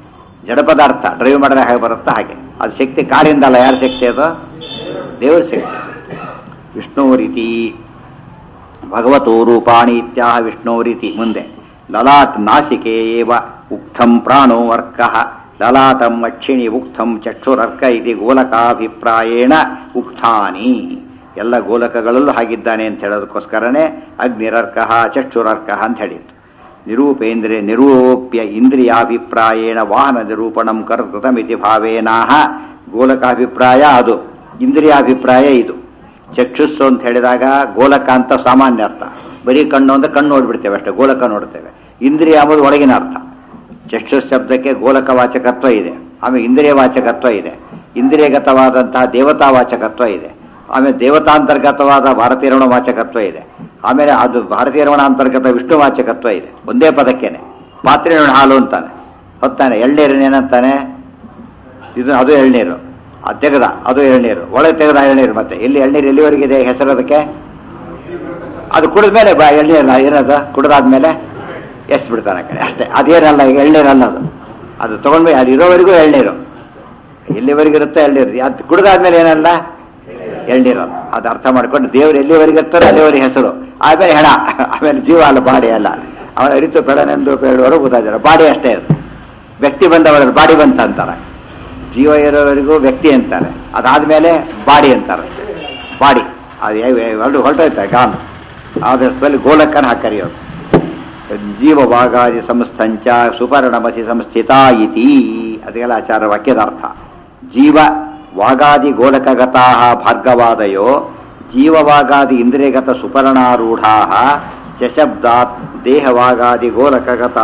Speaker 1: ಜಡ ಪದಾರ್ಥ ಡ್ರೈವ್ ಮಾಡಿದ್ರೆ ಹಾಗೆ ಬರುತ್ತಾ ಹಾಗೆ ಅದು ಶಕ್ತಿ ಕಾರಿಂದ ಅಲ್ಲ ಯಾರ ಶಕ್ತಿ ಅದು ದೇವರ ಶಕ್ತಿ ವಿಷ್ಣುರೀತಿ ಭಗವತೋ ರೂಪಾಣಿ ಇತ್ಯಾಹ ವಿಷ್ಣುರೀತಿ ಮುಂದೆ ಲಲಾಟ್ ನಾಸಿಕೆ ಏವ ಉಕ್ತಂ ಪ್ರಾಣೋ ಅರ್ಕ ಲಲಾಟಂ ಅಕ್ಷಿಣಿ ಉಕ್ತಂ ಚಕ್ಷುರರ್ಕ ಇತಿ ಗೋಲಕಾಭಿಪ್ರಾಯೇಣ ಉಕ್ತಾನಿ ಎಲ್ಲ ಗೋಲಕಗಳಲ್ಲೂ ಹಾಗಿದ್ದಾನೆ ಅಂತ ಹೇಳೋದಕ್ಕೋಸ್ಕರನೇ ಅಗ್ನಿರರ್ಕ ಚಕ್ಷುರರ್ಕ ಅಂತ ಹೇಳಿತ್ತು ನಿರೂಪೇಂದ್ರಿಯ ನಿರೂಪ್ಯ ಇಂದ್ರಿಯಾಭಿಪ್ರಾಯೇಣ ವಾಹನ ನಿರೂಪಣಂ ಕರ್ತೃತಮಿತಿ ಭಾವೇನಾಹ ಗೋಲಕಾಭಿಪ್ರಾಯ ಅದು ಇಂದ್ರಿಯಾಭಿಪ್ರಾಯ ಇದು ಚಕ್ಷುಸ್ಸು ಅಂತ ಹೇಳಿದಾಗ ಗೋಲಕ ಅಂತ ಸಾಮಾನ್ಯ ಅರ್ಥ ಬರೀ ಕಣ್ಣು ಅಂದ್ರೆ ಕಣ್ಣು ನೋಡ್ಬಿಡ್ತೇವೆ ಅಷ್ಟೇ ಗೋಲಕ ನೋಡ್ತೇವೆ ಇಂದ್ರಿಯ ಅಂಬುದು ಒಳಗಿನ ಅರ್ಥ ಚಕ್ಷುಸ್ ಶಬ್ದಕ್ಕೆ ಗೋಲಕ ವಾಚಕತ್ವ ಇದೆ ಆಮೇಲೆ ಇಂದ್ರಿಯ ವಾಚಕತ್ವ ಇದೆ ಇಂದ್ರಿಯಗತವಾದಂತಹ ದೇವತಾ ವಾಚಕತ್ವ ಇದೆ ಆಮೇಲೆ ದೇವತಾಂತರ್ಗತವಾದ ಭಾರತೀಯರಣ ವಾಚಕತ್ವ ಇದೆ ಆಮೇಲೆ ಅದು ಭಾರತೀಯರಣ ಅಂತರ್ಗತ ವಿಷ್ಣು ವಾಚಕತ್ವ ಇದೆ ಒಂದೇ ಪದಕ್ಕೇನೆ ಪಾತ್ರೆ ಹಾಲು ಅಂತಾನೆ ಹೊತ್ತಾನೆ ಎಳ್ನೀರಿನ ಏನಂತಾನೆ ಇದು ಅದು ಎಳ್ನೀರು ಅದು ತೆಗೆದ ಅದು ಎಳ್ನೀರು ಒಳಗೆ ತೆಗೆದ ಎಳ್ನೀರು ಮತ್ತೆ ಎಲ್ಲಿ ಎಳ್ನೀರು ಎಲ್ಲಿವರೆಗಿದೆ ಹೆಸರು ಅದಕ್ಕೆ ಅದು ಕುಡಿದ ಮೇಲೆ ಬಾ ಎಳ್ನೀರಲ್ಲ ಏನದು ಕುಡಿದಾದ್ಮೇಲೆ ಎಷ್ಟು ಬಿಡ್ತಾನೆ ಆ ಕಡೆ ಅಷ್ಟೇ ಅದೇನಲ್ಲ ಈಗ ಎಳ್ನೀರಲ್ಲ ಅದು ಅದು ತಗೊಂಡ್ಮೇಲೆ ಅದು ಇರೋವರೆಗೂ ಎಳ್ನೀರು ಎಲ್ಲಿವರೆಗೂ ಇರುತ್ತೆ ಎಳ್ನೀರು ಅದು ಕುಡಿದಾದ್ಮೇಲೆ ಏನಲ್ಲ ಎಳ್ನೀರು ಅದು. ಅದು ಅರ್ಥ ಮಾಡ್ಕೊಂಡು ದೇವರು ಎಲ್ಲಿವರೆಗೆ ಇರ್ತಾರೋ ಅಲ್ಲಿವರೆಗೆ ಹೆಸರು ಆಮೇಲೆ ಹೆಣ ಆಮೇಲೆ ಜೀವ ಅಲ್ಲ ಬಾಡಿ ಅಲ್ಲ ಅವನ ಅರಿತು ಬೆಳನೆಂದು ಬೇಡುವರು ಗೊತ್ತಾಗಿದ್ದಾರೆ ಬಾಡಿ ಅಷ್ಟೇ ಅದು ವ್ಯಕ್ತಿ ಬಂದವರ ಬಾಡಿ ಬಂತ ಅಂತಾರೆ ಜೀವ ಇರೋವರೆಗೂ ವ್ಯಕ್ತಿ ಅಂತಾರೆ ಅದಾದ್ಮೇಲೆ ಬಾಡಿ ಅಂತಾರೆ ಬಾಡಿ ಅದು ಎರಡು ಹೊರಟೋಯ್ತಾ ಗಾನ್ ಆದಷ್ಟರಲ್ಲಿ ಗೋಲಕ್ಕನ ಹಾಕರಿಯೋದು ಜೀವವಾಗಾದಿ ಸಂಸ್ಥಂಚ ಸುಪರ್ಣಮತಿ ಸಂಸ್ಥಿತ ಇತಿ ಅದೆಲ್ಲ ಆಚಾರ ವಾಕ್ಯದ ಅರ್ಥ ಜೀವ ವಾಗಾದಿ ಗೋಲಕಗತಾ ಭಾರ್ಗವಾದಯೋ ಜೀವವಾಗಾದಿ ಇಂದ್ರಿಯಗತ ಸುಪರ್ಣಾರೂಢಾ ಚಶಬ್ದಾತ್ ದೇಹವಾಗಾದಿ ಗೋಲಕಗತಾ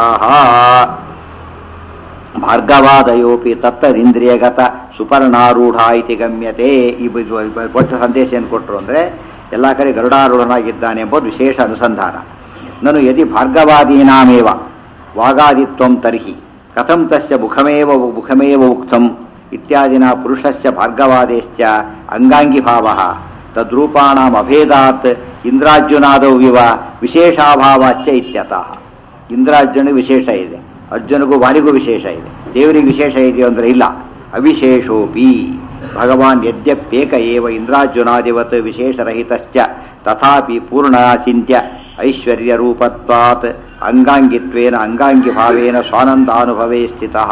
Speaker 1: ಭಾರ್ಗವಾದಯೋಪಿ ತತ್ತದಿಂದ್ರಿಯಗತ ಸುಪರ್ಣಾರೂಢ ಇತಿ ಗಮ್ಯತೆ ಈ ಬ- ಬ- ಕೊಟ್ಟ ಸಂದೇಶ ಏನು ಕೊಟ್ಟರು ಅಂದರೆ ಎಲ್ಲ ಕಡೆ ಗರುಡಾರೂಢನಾಗಿದ್ದಾನೆ ಎಂಬುದು ವಿಶೇಷ ಅನುಸಂಧಾನ ನಾನು ಯದಿ ಭಾರ್ಗವಾದೀನಾಮೇವ ವಾಗಾದಿತ್ವಂ ತರ್ಹಿ ಕಥಂ ತಸ್ಯ ಮುಖಮೇವ ಮುಖಮೇವ ಉಕ್ತಂ ಇತ್ಯಾದಿನ ಪುರುಷಸ್ಯ ಭಾರ್ಗವಾದೇಶ್ಚ ಅಂಗಾಂಗಿಭಾವ ತದ್ರೂಪಾಣಾಂ ಅಭೇದಾತ್ ಇಂದ್ರಾರ್ಜುನಾದೌ ಇವ ವಿಶೇಷಾಭಾವಾಚ್ಚ ಇತ್ಯತಃ ಇಂದ್ರಾರ್ಜುನಿಗೆ ವಿಶೇಷ ಇದೆ ಅರ್ಜುನಿಗೂ ವಾಲಿಗೂ ವಿಶೇಷ ಇದೆ ದೇವರಿಗೆ ವಿಶೇಷ ಇದೆಯೋ ಅಂದರೆ ಇಲ್ಲ ಅವಿಶೇಷೋಪಿ ಭಗವಾನ್ ಯದ್ಯಪ್ಯೇಕ ಏವ ಇಂದ್ರಾರ್ಜುನಾದಿವತ್ ವಿಶೇಷರಹಿತಶ್ಚ ತಥಾಪಿ ಪೂರ್ಣಾಚಿಂತ್ಯ ಐಶ್ವರ್ಯ ರೂಪತ್ವಾತ್ ಅಂಗಾಂಗಿತ್ವೇನ ಅಂಗಾಂಗಿ ಭಾವೇನ ಸ್ವಾನಂದಾನುಭವೇ ಸ್ಥಿತಃ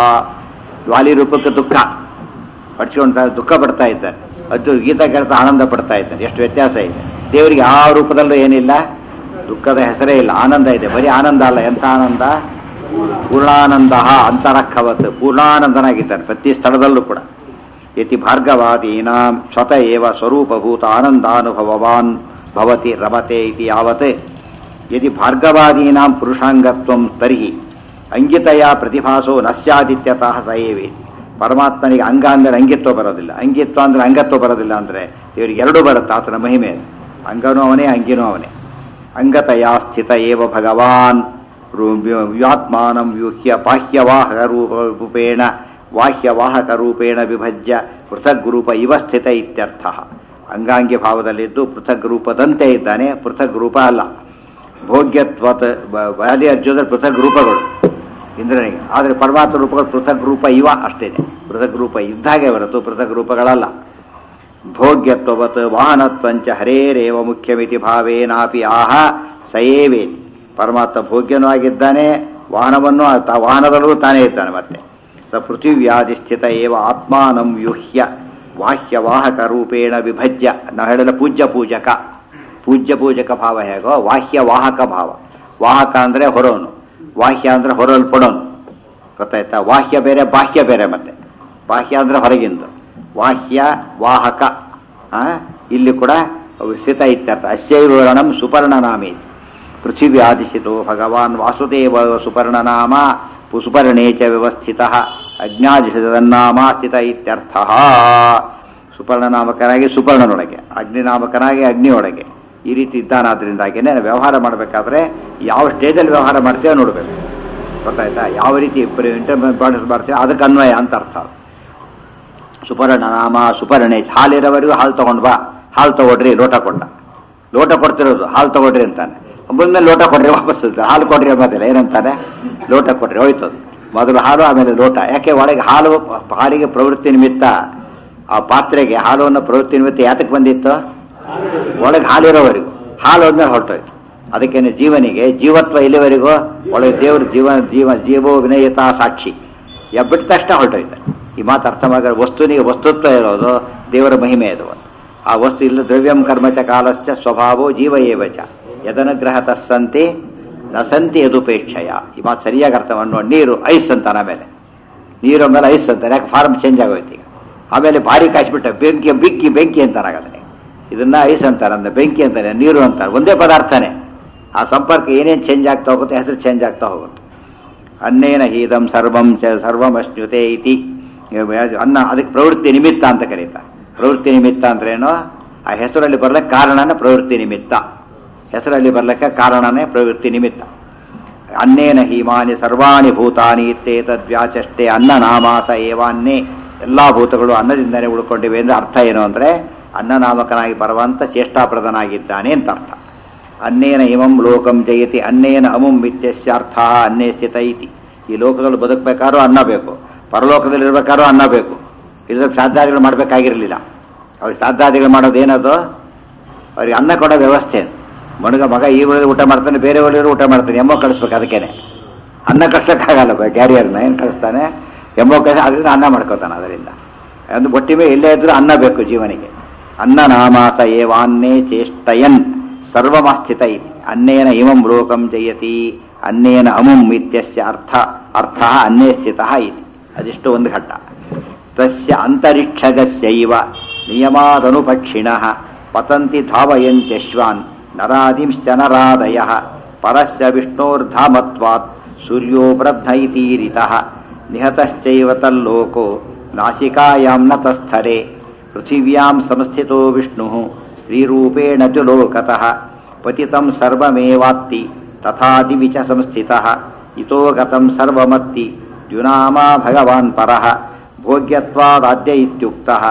Speaker 1: ವಾಲಿ ರೂಪಕ್ಕೆ ದುಃಖ ಪಡ್ಸ್ಕೊಂತ ದುಃಖ ಪಡ್ತಾ ಇದ್ದಾನೆ ಅದು ಗೀತ ಕೇಳ್ತಾ ಆನಂದ ಪಡ್ತಾ ಇದ್ದಾನೆ ಎಷ್ಟು ವ್ಯತ್ಯಾಸ ಇದೆ ದೇವರಿಗೆ ಯಾವ ರೂಪದಲ್ಲೂ ಏನಿಲ್ಲ ದುಃಖದ ಹೆಸರೇ ಇಲ್ಲ ಆನಂದ ಇದೆ ಬರೀ ಆನಂದ ಅಲ್ಲ ಎಂಥ ಆನಂದ ಪೂರ್ಣಾನಂದ ಅಂತರಕ್ಕವತ್ ಪೂರ್ಣಾನಂದನಾಗಿದ್ದಾನೆ ಪ್ರತಿ ಸ್ಥಳದಲ್ಲೂ ಕೂಡ ಯತಿ ಭಾರ್ಗವಾದೀನಾಂ ಸ್ವತ ಏವ ಸ್ವರೂಪಭೂತ ಆನಂದಾನುಭವವಾನ್ ಭವತಿ ರಮತೆ ಇತಿ ಯಾವತ್ ಯದಿ ಭಾರ್ಗವಾದೀನಾಂ ಪುರುಷಾಂಗತ್ವಂ ತರ್ಹಿ ಅಂಗಿತಯ ಪ್ರತಿಭಾಸೋ ನಶ್ಯಾದಿತ್ಯತಃ ಸ ಏವೆ ಪರಮಾತ್ಮನಿಗೆ ಅಂಗ ಅಂದರೆ ಅಂಗಿತ್ವ ಬರೋದಿಲ್ಲ ಅಂಗಿತ್ವ ಅಂದರೆ ಅಂಗತ್ವ ಬರೋದಿಲ್ಲ ಅಂದರೆ ಇವರಿಗೆ ಎರಡೂ ಬರುತ್ತೆ ಆತನ ಮಹಿಮೆ ಅಂಗನೂ ಅವನೇ ಅಂಗಿನೂ ಅವನೇ ಅಂಗತಯ ಸ್ಥಿತ ಏವ ಭಗವಾನ್ ರು- ವ್ಯಾತ್ಮಾನಂ ವ್ಯೂಹ್ಯ ಬಾಹ್ಯವಾಹಕ ರೂಪ ರೂಪೇಣ ಬಾಹ್ಯವಾಹಕ ರೂಪೇಣ ವಿಭಜ್ಯ ಪೃಥಗ್ ರೂಪ ಇವ ಸ್ಥಿತ ಇತ್ಯರ್ಥ ಅಂಗಾಂಗಿ ಭಾವದಲ್ಲಿದ್ದು ಪೃಥಗ್ ರೂಪದಂತೆ ಇದ್ದಾನೆ ಪೃಥಗ್ ರೂಪ ಅಲ್ಲ ಭೋಗ್ಯತ್ವತ್ ಬ- ಬಲಿ ಅರ್ಜುನ ಪೃಥಗ್ ರೂಪಗಳು ಇಂದ್ರನಿಗೆ ಆದರೆ ಪರಮಾತ್ಮ ರೂಪಗಳು ಪೃಥಗ್ ರೂಪ ಇವ ಅಷ್ಟೇ ಪೃಥಗ್ ರೂಪ ಇದ್ದಾಗೆ ಹೊರತು ಪೃಥಗ್ ರೂಪಗಳಲ್ಲ ಭೋಗ್ಯತ್ವವತ್ ವಾಹನತ್ವಂಚ ಹರೇರೇವ ಮುಖ್ಯಮಿತಿ ಭಾವೇನಾಪಿ ಆಹ ಸಯೇವೇತಿ ಪರಮಾತ್ಮ ಭೋಗ್ಯನೂ ಆಗಿದ್ದಾನೆ ವಾಹನವನ್ನು ಆತ ವಾಹನದಲ್ಲೂ ತಾನೇ ಇದ್ದಾನೆ ಮತ್ತೆ ಸ ಪೃಥಿವ್ಯಾಧಿ ಸ್ಥಿತ ಏವ ಆತ್ಮಾನಂ ವ್ಯೂಹ್ಯ ವಾಹ್ಯ ವಾಹಕ ರೂಪೇಣ ವಿಭಜ್ಯ ನಾವು ಹೇಳಲ್ಲ ಪೂಜ್ಯ ಪೂಜಕ ಪೂಜ್ಯ ಪೂಜಕ ಭಾವ ಹೇಗೋ ವಾಹ್ಯ ವಾಹಕ ಭಾವ ವಾಹಕ ಅಂದರೆ ಹೊರೋನು ವಾಹ್ಯ ಅಂದರೆ ಹೊರಲ್ಪಡೋನು ಗೊತ್ತಾಯ್ತಾ ವಾಹ್ಯ ಬೇರೆ ಬಾಹ್ಯ ಬೇರೆ ಮತ್ತೆ ಬಾಹ್ಯ ಅಂದರೆ ಹೊರಗಿಂದು ವಾಹ್ಯ ವಾಹಕ ಆ? ಇಲ್ಲಿ ಕೂಡ ಸ್ಥಿತ ಇತ್ಯರ್ಥ ಅಸ್ಯೈವರ್ಣಂ ಸುಪರ್ಣನಾಮಿ ಪೃಥಿವಿ ಆದಿಶಿತೋ ಭಗವಾನ್ ವಾಸುದೇವ ಸುಪರ್ಣನಾಮ ಪು- ಸುಪರ್ಣೇ ಚ ವ್ಯವಸ್ಥಿತ ಅಜ್ಞಾದಿಶತನ್ನಾಮ ಸ್ಥಿತ ಇತ್ಯರ್ಥ ಸುಪರ್ಣನಾಮಕನಾಗಿ ಸುಪರ್ಣನೊಳಗೆ ಅಗ್ನಿನಾಮಕನಾಗಿ ಅಗ್ನಿಯೊಳಗೆ ಈ ರೀತಿ ಇದ್ದಾನಾದ್ರಿಂದಾಗಿನೇ ನಾವು ವ್ಯವಹಾರ ಮಾಡಬೇಕಾದ್ರೆ ಯಾವ ಸ್ಟೇಜಲ್ಲಿ ವ್ಯವಹಾರ ಮಾಡ್ತೇವೆ ನೋಡಬೇಕು ಗೊತ್ತಾಯ್ತಾ ಯಾವ ರೀತಿ ಇಂಟರ್ಮೆಂಟ್ ಮಾಡ್ತೇವೆ ಅದಕ್ಕೆ ಅನ್ವಯ ಅಂತ ಅರ್ಥ ಅದು. ಸುಪರ್ಣ ನಾಮ ಸುಪರ್ಣೆ ಹಾಲಿರೋವರೆಗೂ ಹಾಲು ತಗೊಂಡ್ ಬಾ ಹಾಲು ತಗೊಡ್ರಿ ಲೋಟ ಕೊಟ್ಟ ಲೋಟ ಕೊಡ್ತಿರೋದು ಹಾಲು ತಗೊಡ್ರಿ ಅಂತಾನೆ ಬಂದ್ಮೇಲೆ ಲೋಟ ಕೊಡ್ರಿ ವಾಪಸ್ ಅಂತ. ಹಾಲು ಕೊಡ್ರಿ ಅನ್ನೋದಿಲ್ಲ ಏನಂತಾನೆ ಲೋಟ ಕೊಡ್ರಿ ಹೋಯ್ತು ಅದು. ಮೊದಲು ಹಾಲು ಆಮೇಲೆ ಲೋಟ ಯಾಕೆ ಒಳಗೆ ಹಾಲು ಹಾಲಿಗೆ ಪ್ರವೃತ್ತಿ ನಿಮಿತ್ತ ಆ ಪಾತ್ರೆಗೆ ಹಾಲುವನ್ನು ಪ್ರವೃತ್ತಿ ನಿಮಿತ್ತ ಯಾತಕ್ಕೆ ಬಂದಿತ್ತು ಒಳಗೆ ಹಾಲಿರೋವರೆಗೂ ಹಾಲು ಹೋದ್ಮೇಲೆ ಹೊರಟೋಯ್ತು ಅದಕ್ಕೇನೆ ಜೀವನಿಗೆ ಜೀವತ್ವ ಇಲ್ಲಿವರೆಗೂ ಒಳಗೆ ದೇವರು ಜೀವ ಜೀವ ಜೀವೋ ವಿನಯತಾ ಸಾಕ್ಷಿ ಎಬ್ಬಿಟ್ಟ ತಕ್ಷಣ ಹೊರಟೋಯ್ತು ಈ ಮಾತು ಅರ್ಥವಾಗ ವಸ್ತುನಿಗೆ ವಸ್ತುತ್ವ ಇರೋದು ದೇವರ ಮಹಿಮೆ ಅದು ಆ ವಸ್ತು ಇಲ್ಲ ದ್ರವ್ಯಂ ಕರ್ಮಚ ಕಾಲಶ್ಚ ಸ್ವಭಾವೋ ಜೀವ ಏವ ಚ ಯದನುಗ್ರಹ ತಸ್ಸಂತಿ ನ ಸಂತಿ ಯದುಪೇಕ್ಷಯ ಈ ಮಾತು ಸರಿಯಾಗಿ ಅರ್ಥ ಮಾಡೋ ನೀರು ಐಸ್ ಅಂತ ಆಮೇಲೆ ನೀರು ಮೇಲೆ ಐಸ್ ಅಂತಾರೆ ಯಾಕೆ ಫಾರ್ಮ್ ಚೇಂಜ್ ಆಗೋಯ್ತು ಈಗ ಆಮೇಲೆ ಭಾರಿ ಕಾಯಿಸ್ಬಿಟ್ಟ ಬೆಂಕಿ ಬೆಂಕಿ ಬೆಂಕಿ ಅಂತಾರಾಗದನೆ ಇದನ್ನ ಐಸ್ ಅಂತಾರೆ ಅಂದ್ರೆ ಬೆಂಕಿ ಅಂತಾನೆ ನೀರು ಅಂತಾರೆ ಒಂದೇ ಪದಾರ್ಥನೇ ಆ ಸಂಪರ್ಕ ಏನೇನು ಚೇಂಜ್ ಆಗ್ತಾ ಹೋಗುತ್ತೆ ಹೆಸರು ಚೇಂಜ್ ಆಗ್ತಾ ಹೋಗುತ್ತೆ ಅನ್ನೇನ ಹೀದಂ ಸರ್ವಂ ಚ ಸರ್ವಮಶ್ನುತೆ ಇತಿ ಅನ್ನ ಅದಕ್ಕೆ ಪ್ರವೃತ್ತಿ ನಿಮಿತ್ತ ಅಂತ ಕರೀತಾರೆ ಪ್ರವೃತ್ತಿ ನಿಮಿತ್ತ ಅಂದ್ರೇನು ಆ ಹೆಸರಲ್ಲಿ ಬರ್ಲಿಕ್ಕೆ ಕಾರಣನ ಪ್ರವೃತ್ತಿ ನಿಮಿತ್ತ ಹೆಸರಲ್ಲಿ ಬರ್ಲಿಕ್ಕೆ ಕಾರಣನೇ ಪ್ರವೃತ್ತಿ ನಿಮಿತ್ತ ಅನ್ನೇನ ಹೀಮಾನಿ ಸರ್ವಾಣಿ ಭೂತಾನಿ ಇತ್ತೇತದ್ವ್ಯಾಚಷ್ಟೇ ಅನ್ನ ನಾಮಾಸ ಏವಾನ್ನೇ ಎಲ್ಲಾ ಭೂತಗಳು ಅನ್ನದಿಂದಲೇ ಉಳ್ಕೊಂಡಿವೆ ಅಂದ್ರೆ ಅರ್ಥ ಏನು ಅಂದ್ರೆ ಅನ್ನನಾಮಕನಾಗಿ ಬರುವಂತ ಚೇಷ್ಟಾಪ್ರದನಾಗಿದ್ದಾನೆ ಅಂತ ಅರ್ಥ ಅನ್ನೇನ ಇಮಂ ಲೋಕಂ ಜಯತಿ ಅನ್ನೇನ ಅಮುಂ ಇತ್ಯಸ್ಯಾರ್ಥ ಅನ್ನೇ ಸ್ಥಿತ ಇತಿ ಈ ಲೋಕಗಳು ಬದುಕಬೇಕಾದ್ರೂ ಅನ್ನ ಬೇಕು ಪರಲೋಕದಲ್ಲಿ ಇರಬೇಕಾದ್ರೂ ಅನ್ನ ಬೇಕು ಇದಕ್ಕೆ ಸಾಧ್ಯಾದಿಗಳು ಮಾಡಬೇಕಾಗಿರಲಿಲ್ಲ ಅವ್ರಿಗೆ ಸಾಧ್ಯಾದಿಗಳು ಮಾಡೋದು ಏನದು ಅವ್ರಿಗೆ ಅನ್ನ ಕೊಡೋ ವ್ಯವಸ್ಥೆ ಮಣಗ ಮಗ ಈ ಊರಲ್ಲಿ ಊಟ ಮಾಡ್ತಾನೆ ಬೇರೆ ಊರಲ್ಲಿ ಊಟ ಮಾಡ್ತಾನೆ ಎಮ್ಮೋ ಕಳಿಸ್ಬೇಕು ಅದಕ್ಕೇನೆ ಅನ್ನ ಕಳ್ಸೋಕ್ಕಾಗಲ್ಲ ಕ್ಯಾರಿಯರ್ನ ಏನು ಕಳಿಸ್ತಾನೆ ಎಮ್ಮೋ ಕಳಿಸ ಅದರಿಂದ ಅನ್ನ ಮಾಡ್ಕೋತಾನೆ ಅದರಿಂದ ಒಂದು ಬೊಟ್ಟಿ ಮೇಲೆ ಎಲ್ಲೇ ಇದ್ರೂ ಅನ್ನ ಬೇಕು ಜೀವನಿಗೆ ಅನ್ನ ನಾಮಾಸ ಏವಾನ್ನೇ ಚೇಷ್ಟಯನ್ ಸರ್ವಮಸ್ಥಿತ ಇತಿ ಅನ್ನೇನ ಇಮಂ ಲೋಕಂ ಜಯತಿ ಅನ್ನೇನ ಅಮುಂ ಇತ್ಯಸ್ಯ ಅರ್ಥ ಅರ್ಥ ಅನ್ನೇ ಸ್ಥಿತ ಇತಿ ಅದಿಷ್ಟು ಒಂದು ಘಟ್ಟ ತಸ್ಯ ಅಂತರಿಕ್ಷಗಸ್ಯೈವ ನಿಯಮಾದನುಪಕ್ಷಿಣಃ ಪತಂತಿ ಧಾವಯಂತ್ಯಶ್ವಾನ್ ನರಾದಿಂಶ್ಚ ನರಾದಯ ಪರಸ್ಯ ವಿಷ್ಣೋರ್ಧಾಮತ್ವಾತ್ ಸೂರ್ಯೋ ಬ್ರಧ್ನ ಇತೀರಿತಃ ನಿಹತಶ್ಚೈವ ತಲ್ಲೋಕೋ ನಾಸಿಕಾಯಾಂ ನತಸ್ಥರೆ ಪೃಥಿವ್ಯಾಂ ಸಂಸ್ಥಿತೋ ವಿಷ್ಣುಃ ಸ್ತ್ರೀರೂಪೇಣ ಚ ಲೋಕತಃ ಪತಿತಂ ಸರ್ವಮೇವಾತ್ತಿ ತಥಾದಿವಿಚ ಸಂಸ್ಥಿತಃ ಇತೋ ಗತಂ ಸರ್ವಮತ್ತಿ ದ್ಯುನಾಮಾ ಭಗವಾನ್ ಪರಃ ಭೋಗ್ಯತ್ವಾದಾದ್ಯ ಇತ್ಯುಕ್ತಃ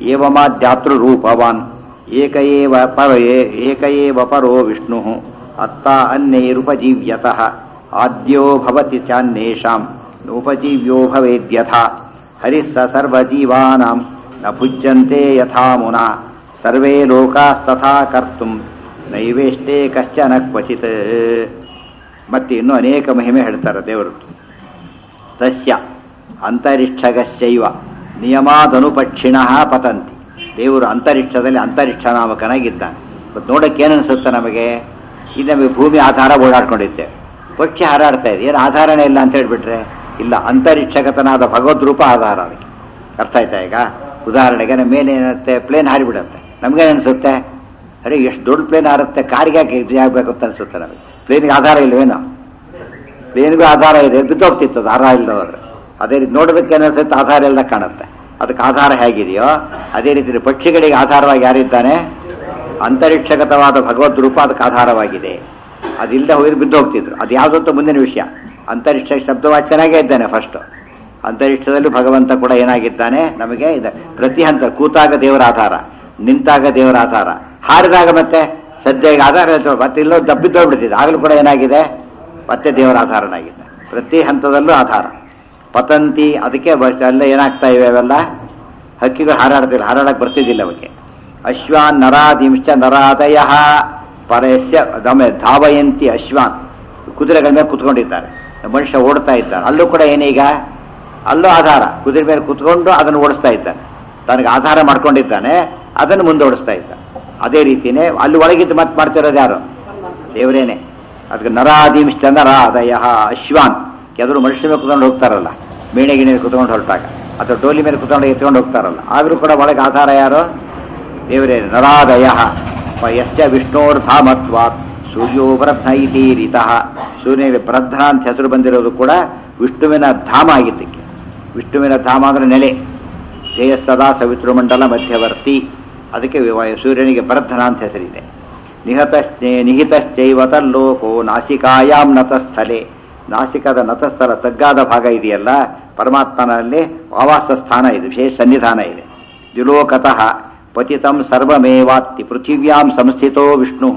Speaker 1: ಏವಮಾದ್ಯಾತೃರೂಪವಾನ್ ಏಕ ಏವ ಪರ ಏಕ ಏವ ಪರೋ ವಿಷ್ಣುಃ ಅತ್ತ ಅನ್ಯೈರುಪಜೀವ್ಯತಃ ಆದ್ಯೋ ಭವತಿ ಚಾನ್ಯೇಷಾಂ ನೋಪಜೀವ್ಯೋ ಭವೇದ್ಯಥಾ ಹರಿಃ ಸ ಸರ್ವಜೀವಾನಾಂ ನ ಭುಜ್ಯಂತೆ ಯಥಾ ಮುನಾ ಸರ್ವೇ ಲೋಕಾಸ್ತಥಾ ಕರ್ತುಂ ನೈವೇಷ್ಟೇ ಕಶ್ಚನ ಕ್ವಚಿತ್ ಮತ್ತೆ ಇನ್ನೂ ಅನೇಕ ಮಹಿಮೆ ಹೇಳ್ತಾರೆ ದೇವರು ತಸ್ಯ ಅಂತರಿಕ್ಷಗಸ್ಯೈವ ನಿಯಮಾದನುಪಕ್ಷಿಣ ಪತಂತಿ ದೇವರು ಅಂತರಿಕ್ಷದಲ್ಲಿ ಅಂತರಿಕ್ಷ ನಾಮಕನಾಗಿದ್ದಾನೆ ಇವತ್ತು ನೋಡಕ್ಕೆ ಏನನ್ಸುತ್ತೆ ನಮಗೆ ಇದು ನಮಗೆ ಭೂಮಿ ಆಧಾರ ಓಡಾಡ್ಕೊಂಡಿರ್ತೇವೆ ಪಕ್ಷಿ ಹಾರಾಡ್ತಾ ಇದೆ ಏನು ಆಧಾರನೇ ಇಲ್ಲ ಅಂತ ಹೇಳ್ಬಿಟ್ರೆ ಇಲ್ಲ ಅಂತರಿಕ್ಷಗತನಾದ ಭಗವದ್ ರೂಪ ಆಧಾರ ಅದಕ್ಕೆ ಅರ್ಥ ಆಯ್ತಾ ಈಗ ಉದಾಹರಣೆಗೆ ನಮ್ಮ ಮೇಲೆ ಏನಿರುತ್ತೆ ಪ್ಲೇನ್ ಹಾರಿಬಿಡುತ್ತೆ ನಮ್ಗೇನು ಅನಿಸುತ್ತೆ ಅರೆ ಎಷ್ಟು ದೊಡ್ಡ ಪ್ಲೇನ್ ಹಾರುತ್ತೆ ಕಾರಿಗೆ ಯಾಕೆ ಇದು ಆಗಬೇಕು ಅಂತ ಅನಿಸುತ್ತೆ ನಮಗೆ ಪ್ಲೇನ್ಗೆ ಆಧಾರ ಇಲ್ವೇನೋ ಪ್ಲೇನ್ಗೂ ಆಧಾರ ಇದೆ ಬಿದ್ದೋಗ್ತಿತ್ತು ಅದು ಆಧಾರ ಇಲ್ಲದವ್ರು ಅದೇ ರೀತಿ ನೋಡೋದಕ್ಕೆ ಅನಿಸುತ್ತೆ ಆಧಾರ ಎಲ್ಲ ಕಾಣುತ್ತೆ ಅದಕ್ಕೆ ಆಧಾರ ಹೇಗಿದೆಯೋ ಅದೇ ರೀತಿ ಪಕ್ಷಿಗಳಿಗೆ ಆಧಾರವಾಗಿ ಯಾರಿದ್ದಾನೆ ಅಂತರಿಕ್ಷಗತವಾದ ಭಗವದ್ ರೂಪ ಅದಕ್ಕೆ ಆಧಾರವಾಗಿದೆ ಅದಿಲ್ಲದೆ ಹೋಗಿದ್ರೆ ಬಿದ್ದು ಹೋಗ್ತಿದ್ರು ಅದು ಯಾವುದಂತ ಮುಂದಿನ ವಿಷಯ ಅಂತರಿಕ್ಷ ಶಬ್ದವಾಚನಾಗೇ ಇದ್ದಾನೆ ಫಸ್ಟ್ ಅಂತರಿಕ್ಷದಲ್ಲೂ ಭಗವಂತ ಕೂಡ ಏನಾಗಿದ್ದಾನೆ ನಮಗೆ ಇದೆ ಪ್ರತಿ ಹಂತ ಕೂತಾಗ ದೇವರ ಆಧಾರ ನಿಂತಾಗ ದೇವರ ಆಧಾರ ಹಾರಿದಾಗ ಮತ್ತೆ ಸದ್ಯ ಈಗ ಆಧಾರ ಇರ್ತದೆ, ಮತ್ತೆ ಇಲ್ಲೋ ದಬ್ಬಿದ್ದೋಗ್ಬಿಡ್ತಿದೆ ಆಗಲೂ ಕೂಡ ಏನಾಗಿದೆ ಮತ್ತೆ ದೇವರ ಆಧಾರನಾಗಿದೆ ಪ್ರತಿ ಹಂತದಲ್ಲೂ ಆಧಾರ ಪತಂತಿ ಅದಕ್ಕೆ ಬ- ಎಲ್ಲ ಏನಾಗ್ತಾ ಇವೆ ಅವೆಲ್ಲ ಹಕ್ಕಿಗಳು ಹಾರಾಡ್ತಿಲ್ಲ ಹಾರಾಡಕ್ಕೆ ಬರ್ತಿದ್ದಿಲ್ಲ ಅವಕ್ಕೆ ಅಶ್ವಾನ್ ನರಾದಿಂಶ ನರಾದಯ ಪರಸ್ಯ ದಮೆ ಧಾವಯಂತಿ ಅಶ್ವಾನ್ ಕುದುರೆಗಳ ಮೇಲೆ ಕುತ್ಕೊಂಡಿದ್ದಾರೆ ಮನುಷ್ಯ ಓಡ್ತಾ ಇದ್ದಾನೆ ಅಲ್ಲೂ ಕೂಡ ಏನೀಗ ಅಲ್ಲೂ ಆಧಾರ ಕುದುರೆ ಮೇಲೆ ಕುತ್ಕೊಂಡು ಅದನ್ನು ಓಡಿಸ್ತಾ ಇದ್ದಾನೆ ತನಗೆ ಆಧಾರ ಮಾಡ್ಕೊಂಡಿದ್ದಾನೆ ಅದನ್ನು ಮುಂದೆ ಓಡಿಸ್ತಾ ಇದ್ದ ಅದೇ ರೀತಿನೇ ಅಲ್ಲಿ ಒಳಗಿದ್ದು ಮತ್ತೆ ಮಾಡ್ತಿರೋದು ಯಾರು ದೇವರೇನೆ ಅದಕ್ಕೆ ನರಾದಿಂಶ ನರಾದಯ ಅಶ್ವಾನ್ ಕೆಲವರು ಮನುಷ್ಯ ಮೇಲೆ ಕುತ್ಕೊಂಡು ಹೋಗ್ತಾರಲ್ಲ ಮೇಣೆ ಗಿಣೆ ಕುತ್ಕೊಂಡು ಹೊರಟಾಗ ಅಥವಾ ಡೋಲಿ ಮೇಲೆ ಕುತ್ಕೊಂಡು ಎತ್ಕೊಂಡು ಹೋಗ್ತಾರಲ್ಲ ಆದರೂ ಕೂಡ ಒಳಗೆ ಆಧಾರ ಯಾರು ದೇವರೇ ನರಾದಯ ಯಸ್ಯ ವಿಷ್ಣೋರ್ಧಾಮತ್ವಾತ್ ಸೂರ್ಯೋ ಬ್ರಧ್ನ ಇತೀರಿತಃ ಸೂರ್ಯನಿಗೆ ಬ್ರಧ್ನ ಅಂತ ಹೆಸರು ಬಂದಿರೋದು ಕೂಡ ವಿಷ್ಣುವಿನ ಧಾಮ ಆಗಿದ್ದಕ್ಕೆ ವಿಷ್ಣುವಿನ ಧಾಮ ಅಂದ್ರೆ ನೆಲೆ ಜಯ ಸದಾ ಸವಿತೃಮಂಡಲ ಮಧ್ಯವರ್ತಿ ಅದಕ್ಕೆ ವಿ- ಸೂರ್ಯನಿಗೆ ಬ್ರಧ್ನ ಅಂತ ಹೆಸರಿದೆ ನಿಹತಶ್ಚೇ ನಿಹಿತಶ್ಚೈವ ತಲ್ಲೋಕೋ ನಾಸಿಕಾಯಾಮ್ ನತಸ್ಥಲೆ ನಾಸಿಕದ ನತಸ್ಥಲ ತಗ್ಗಾದ ಭಾಗ ಇದೆಯಲ್ಲ ಪರಮಾತ್ಮನಲ್ಲಿ ಆವಾಸ ಸ್ಥಾನ ಇದೆ ವಿಶೇಷ ಸನ್ನಿಧಾನ ಇದೆ ದ್ಯುಲೋಕತಃ ಪತಿತಂ ಸರ್ವಮೇವಾತ್ತಿ ಪೃಥಿವ್ಯಾಂ ಸಂಸ್ಥಿತೋ ವಿಷ್ಣು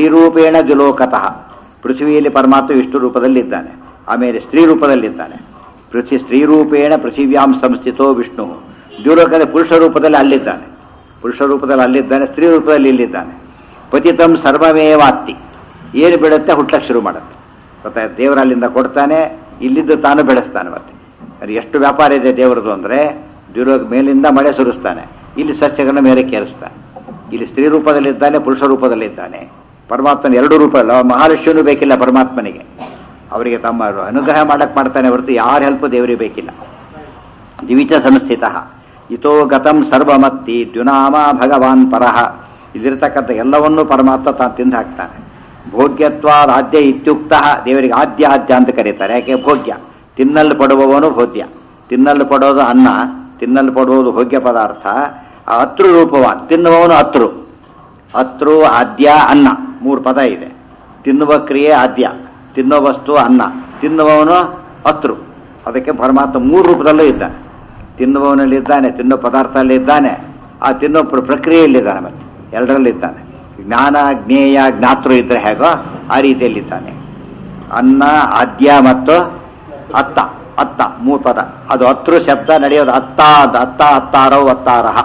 Speaker 1: ಸ್ತ್ರೀರೂಪೇಣ ದ್ಯುಲೋಕತಃ ಪೃಥ್ವಿಯಲ್ಲಿ ಪರಮಾತ್ಮ ವಿಷ್ಣು ರೂಪದಲ್ಲಿದ್ದಾನೆ ಆಮೇಲೆ ಸ್ತ್ರೀ ರೂಪದಲ್ಲಿದ್ದಾನೆ ಪೃಥ್ವಿ ಸ್ತ್ರೀರೂಪೇಣ ಪೃಥಿವ್ಯಾಂ ಸಂಸ್ಥಿತೋ ವಿಷ್ಣು ದ್ಯೂಲೋಕದ ಪುರುಷ ರೂಪದಲ್ಲಿ ಅಲ್ಲಿದ್ದಾನೆ ಪುರುಷ ರೂಪದಲ್ಲಿ ಅಲ್ಲಿದ್ದಾನೆ ಸ್ತ್ರೀ ರೂಪದಲ್ಲಿ ಇಲ್ಲಿದ್ದಾನೆ ಪತಿತಂ ಸರ್ವಮೇವಾತ್ತಿ ಏನು ಬಿಡುತ್ತೆ ಹುಟ್ಟಕ್ಕೆ ಶುರು ಮಾಡುತ್ತೆ ಗೊತ್ತಾಯ್ತು ದೇವರ ಅಲ್ಲಿಂದ ಕೊಡ್ತಾನೆ ಇಲ್ಲಿದ್ದು ತಾನು ಬೆಳೆಸ್ತಾನೆ ಮತ್ತೆ ಅದು ಎಷ್ಟು ವ್ಯಾಪಾರ ಇದೆ ದೇವರದು ಅಂದರೆ ದ್ಯೂಲೋಕ ಮೇಲಿಂದ ಮಳೆ ಸುರಿಸ್ತಾನೆ ಇಲ್ಲಿ ಸಸ್ಯಗಳನ್ನ ಮೇಲೆ ಕೇರಿಸ್ತಾನೆ ಇಲ್ಲಿ ಸ್ತ್ರೀ ರೂಪದಲ್ಲಿದ್ದಾನೆ ಪುರುಷ ರೂಪದಲ್ಲಿದ್ದಾನೆ ಪರಮಾತ್ಮನ ಎರಡು ರೂಪ ಅಲ್ಲ ಮಹಾಲಕ್ಷ್ಮಿನೂ ಬೇಕಿಲ್ಲ ಪರಮಾತ್ಮನಿಗೆ ಅವರಿಗೆ ತಮ್ಮ ಅನುಗ್ರಹ ಮಾಡಕ್ಕೆ ಮಾಡ್ತಾನೆ ಹೊರತು ಯಾರ ಹೆಲ್ಪ್ ದೇವರಿಗೆ ಬೇಕಿಲ್ಲ ದಿವಿಚ ಸಂಸ್ಥಿತ ಇತೋ ಗತಂ ಸರ್ವಮತ್ತಿ ದ್ಯುನಾಮ ಭಗವಾನ್ ಪರಹ ಇಲ್ಲಿರ್ತಕ್ಕಂಥ ಎಲ್ಲವನ್ನೂ ಪರಮಾತ್ಮ ತಾನು ತಿಂದು ಹಾಕ್ತಾನೆ ಭೋಗ್ಯತ್ವಾದ ಆದ್ಯ ಇತ್ಯುಕ್ತ ದೇವರಿಗೆ ಆದ್ಯ ಆದ್ಯ ಅಂತ ಕರೀತಾರೆ ಯಾಕೆ ಭೋಗ್ಯ ತಿನ್ನಲು ಪಡುವವನು ಭೋಗ್ಯ ತಿನ್ನಲು ಪಡೋದು ಅನ್ನ ತಿನ್ನಲು ಪಡುವುದು ಭೋಗ್ಯ ಪದಾರ್ಥ ಆ ಅತೃ ರೂಪವಾನ್ ತಿನ್ನುವವನು ಅತೃ ಅತೃ ಆದ್ಯ ಅನ್ನ ಮೂರು ಪದ ಇದೆ ತಿನ್ನುವ ಕ್ರಿಯೆ ಆದ್ಯ ತಿನ್ನೋ ವಸ್ತು ಅನ್ನ ತಿನ್ನುವವನು ಅತೃ ಅದಕ್ಕೆ ಪರಮಾತ್ಮ ಮೂರು ರೂಪದಲ್ಲೂ ಇದ್ದಾನೆ ತಿನ್ನುವವನಲ್ಲಿದ್ದಾನೆ ತಿನ್ನೋ ಪದಾರ್ಥದಲ್ಲಿದ್ದಾನೆ ಆ ತಿನ್ನೋ ಪ್ರ- ಪ್ರಕ್ರಿಯೆಯಲ್ಲಿದ್ದಾನೆ ಮತ್ತೆ ಎಲ್ಲರಲ್ಲಿದ್ದಾನೆ ಜ್ಞಾನ ಜ್ಞೇಯ ಜ್ಞಾತೃ ಇದ್ರೆ ಹೇಗೋ ಆ ರೀತಿಯಲ್ಲಿದ್ದಾನೆ ಅನ್ನ ಆದ್ಯ ಮತ್ತು ಅತ್ತ ಅತ್ತ ಮೂರು ಪದ ಅದು ಹತ್ರು ಶಬ್ದ ನಡೆಯೋದು ಅತ್ತ ಅಂತ ಅತ್ತ ಹತ್ತಾರೋ ಅತ್ತಾರಹ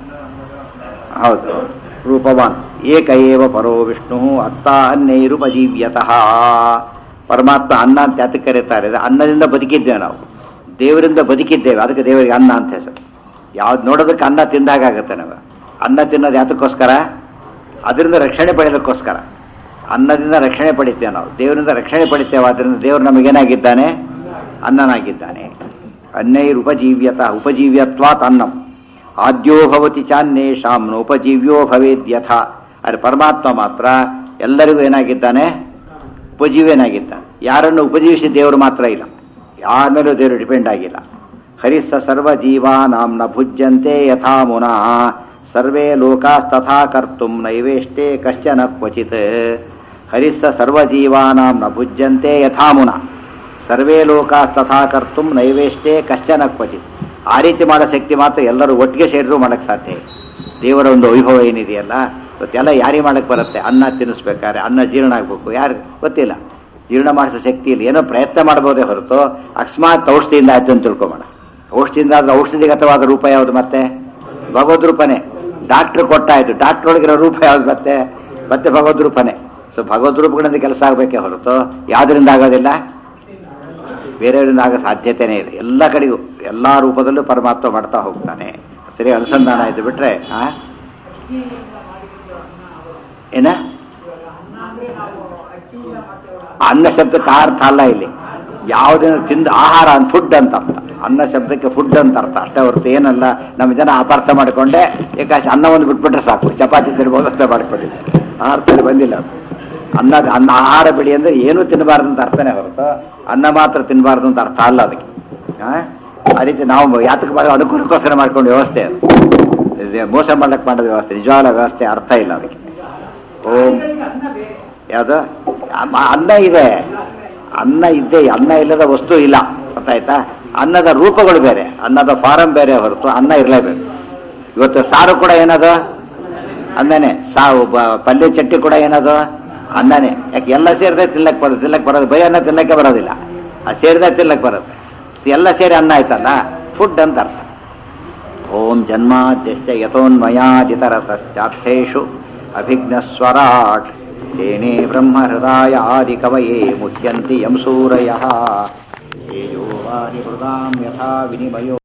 Speaker 1: ಹೌದು ರೂಪವಾನ್ ಏಕ ಏವ ಪರೋ ವಿಷ್ಣು ಅತ್ತ ಅನ್ನೈರುಪಜೀವ್ಯತಃ ಪರಮಾತ್ಮ ಅನ್ನ ಅಂತ ಯಾತಕ್ಕೆ ಕರೀತಾರೆ ಇದು ಅನ್ನದಿಂದ ಬದುಕಿದ್ದೇವೆ ನಾವು ದೇವರಿಂದ ಬದುಕಿದ್ದೇವೆ ಅದಕ್ಕೆ ದೇವರಿಗೆ ಅನ್ನ ಅಂತ ಹೆಸರು ಯಾವ್ದು ನೋಡೋದಕ್ಕೆ ಅನ್ನ ತಿಂದಾಗುತ್ತೆ ನಾವು ಅನ್ನ ತಿನ್ನೋದು ಯಾತಕ್ಕೋಸ್ಕರ ಅದರಿಂದ ರಕ್ಷಣೆ ಪಡೆಯೋದಕ್ಕೋಸ್ಕರ ಅನ್ನದಿಂದ ರಕ್ಷಣೆ ಪಡಿತೇವೆ ನಾವು ದೇವರಿಂದ ರಕ್ಷಣೆ ಪಡಿತೇವೆ ಆದ್ದರಿಂದ ದೇವರು ನಮಗೇನಾಗಿದ್ದಾನೆ ಅನ್ನನಾಗಿದ್ದಾನೆ ಅನ್ನೈರುಪಜೀವ್ಯತ ಉಪಜೀವ್ಯತ್ವಾತ್ ಅನ್ನಂ ಆದ್ಯೋ ಭವತಿ ಚಾನ್ಯೇಷಾಂ ಉಪಜೀವ್ಯೋ ಭವೇದ್ಯಥ ಆದರೆ ಪರಮಾತ್ಮ ಮಾತ್ರ ಎಲ್ಲರಿಗೂ ಏನಾಗಿದ್ದಾನೆ ಉಪಜೀವ್ಯನಾಗಿದ್ದಾನೆ ಯಾರನ್ನು ಉಪಜೀವಿಸಿ ದೇವರು ಮಾತ್ರ ಇಲ್ಲ ಯಾರ ಮೇಲೂ ದೇವರು ಡಿಪೆಂಡ್ ಆಗಿಲ್ಲ ಹರಿಸ್ಸ ಸರ್ವ ಜೀವಾನಾಂ ನ ಭುಜ್ಯಂತೆ ಯಥಾ ಮುನಾ ಸರ್ವೇ ಲೋಕಾಸ್ತಥಾ ಕರ್ತುಂ ನೈವೇಷ್ಟೇ ಕಶ್ಚನ ಕ್ವಚಿತ್ ಹರಿಸ್ಸ ಸರ್ವ ಜೀವಾನಾಂ ನ ಭುಜ್ಯಂತೆ ಯಥಾ ಮುನಾ ಸರ್ವೇ ಲೋಕಾಸ್ತಥಾ ಕರ್ತುಂ ನೈವೇಷ್ಟೇ ಕಶ್ಚನ ಕ್ವಚಿತ್ ಆ ರೀತಿ ಮಾಡೋ ಶಕ್ತಿ ಮಾತ್ರ ಎಲ್ಲರೂ ಒಟ್ಟಿಗೆ ಸೇರಿದ್ರು ಮಾಡಕ್ಕೆ ಸಾಧ್ಯ ಇಲ್ಲ. ದೇವರ ಒಂದು ವೈಭವ ಏನಿದೆಯಲ್ಲ ಇವತ್ತೆಲ್ಲ ಯಾರಿಗೆ ಮಾಡಕ್ಕೆ ಬರುತ್ತೆ ಅನ್ನ ತಿನ್ನಿಸ್ಬೇಕಾದ್ರೆ ಅನ್ನ ಜೀರ್ಣ ಆಗಬೇಕು ಯಾರು ಗೊತ್ತಿಲ್ಲ ಜೀರ್ಣ ಮಾಡಿಸೋ ಶಕ್ತಿ ಇಲ್ಲ ಏನೋ ಪ್ರಯತ್ನ ಮಾಡ್ಬೋದೇ ಹೊರತು ಅಕಸ್ಮಾತ್ ಔಷಧಿಯಿಂದ ಆಯ್ತು ಅಂತ ತಿಳ್ಕೊಬೋಣ ಔಷಧಿಯಿಂದ ಆದ್ರೆ ಔಷಧಿಗತವಾದ ರೂಪ ಯಾವುದು ಮತ್ತೆ ಭಗವದ್ ರೂಪನೇ ಡಾಕ್ಟ್ರ್ ಕೊಟ್ಟಾಯ್ತು ಡಾಕ್ಟ್ರ್ ಒಳಗಿರೋ ರೂಪ ಯಾವ್ದು ಮತ್ತೆ ಮತ್ತೆ ಭಗವದ್ ರೂಪನೇ ಸೊ ಭಗವದ್ ರೂಪಗಳಿಂದ ಕೆಲಸ ಆಗಬೇಕೇ ಹೊರತು ಯಾವುದರಿಂದ ಆಗೋದಿಲ್ಲ ಬೇರೆಯವರಿಂದ ಆಗೋ ಸಾಧ್ಯತೆನೇ ಇದೆ ಎಲ್ಲ ಕಡೆಗೂ ಎಲ್ಲ ರೂಪದಲ್ಲೂ ಪರಮಾತ್ಮ ಮಾಡ್ತಾ ಹೋಗ್ತಾನೆ ಸರಿ ಅನುಸಂಧಾನ ಆಯ್ತು ಬಿಟ್ರೆ ಆ ಏನ ಅನ್ನ ಶಬ್ದಕ್ಕೆ ಆ ಅರ್ಥ ಅಲ್ಲ ಇಲ್ಲಿ ಯಾವುದನ್ನ ತಿಂದ ಆಹಾರ ಅಂತ ಫುಡ್ ಅಂತ ಅರ್ಥ ಅನ್ನ ಶಬ್ದಕ್ಕೆ ಫುಡ್ ಅಂತ ಅರ್ಥ ಅಷ್ಟೇ ಹೊರತು ಏನಲ್ಲ ನಮ್ಮ ಜನ ಅಪಾರ್ಥ ಮಾಡಿಕೊಂಡೆ ಏಕಾಶ ಅನ್ನ ಒಂದು ಬಿಟ್ಬಿಟ್ರೆ ಸಾಕು ಚಪಾತಿ ತಿನ್ಬೋದು ಅಂತ ಮಾಡ್ಕೊಂಡಿದ್ದೆ ಆ ಅರ್ಥದಲ್ಲಿ ಬಂದಿಲ್ಲ ಅದು. ಅನ್ನ ಅನ್ನ ಆಹಾರ ಬಿಡಿ ಅಂದ್ರೆ ಏನೂ ತಿನ್ನಬಾರ್ದು ಅಂತ ಅರ್ಥನೇ ಹೊರತು ಅನ್ನ ಮಾತ್ರ ತಿನ್ನಬಾರ್ದು ಅಂತ ಅರ್ಥ ಅಲ್ಲ ಅದಕ್ಕೆ ಆ? ಆ ರೀತಿ ನಾವು ಯಾತಕ್ಕೆ ಮಾಡೋ ಅನುಕೂಲಕ್ಕೋಸ್ಕರ ಮಾಡ್ಕೊಂಡು ವ್ಯವಸ್ಥೆ ಅದು ಇದು ಮೋಸ ಮಾಡ್ಲಿಕ್ಕೆ ಮಾಡೋದು ವ್ಯವಸ್ಥೆ ನಿಜವಾದ ವ್ಯವಸ್ಥೆ ಅರ್ಥ ಇಲ್ಲ ಅದಕ್ಕೆ ಓಂ ಯಾವುದು ಅಮ್ಮ- ಅನ್ನ ಇದೆ ಅನ್ನ ಇದ್ದೇ ಅನ್ನ ಇಲ್ಲದ ವಸ್ತು ಇಲ್ಲ ಗೊತ್ತಾಯ್ತಾ ಅನ್ನದ ರೂಪಗಳು ಬೇರೆ ಅನ್ನದ ಫಾರಂ ಬೇರೆ ಹೊರತು ಅನ್ನ ಇರಲೇಬೇಕು ಇವತ್ತು ಸಾರು ಕೂಡ ಏನದು ಅನ್ನನೇ ಸಾವು ಬ- ಪಲ್ಯ ಚಟ್ನಿ ಕೂಡ ಏನದು ಅನ್ನನೇ ಯಾಕೆ ಎಲ್ಲ ಸೇರಿದ್ರೆ ತಿನ್ನಕ್ಕೆ ಬರೋದು ತಿನ್ನಕ್ಕೆ ಬರೋದು ಬರೀ ಅನ್ನ ತಿನ್ನಕ್ಕೆ ಬರೋದಿಲ್ಲ ಆ ಸೇರಿದ್ರೆ ತಿನ್ನಕ್ಕೆ ಬರುತ್ತೆ ಸೊ ಎಲ್ಲ ಸೇರಿ ಅನ್ನ ಆಯ್ತಲ್ಲ ಫುಡ್ ಅಂತ ಅರ್ಥ ಓಂ ಜನ್ಮಾದ್ಯಸ್ಯ ಯಥೋನ್ಮಯಾದಿತರತಶ್ಚಾರ್ಥೇಷು ಅಭಿಜ್ಞಸ್ವರಾಟ್ ತೇನೇ ಬ್ರಹ್ಮಹೃದಾಯ ಆದಿಕವಯೇ ಮುಚ್ಯಂತಿ ಯಂ ಸೂರಯಃ ತೇಜೋ ವಾರಿ ಹೃದಾಂ ಯಥಾ ವಿನಿಮಯೋ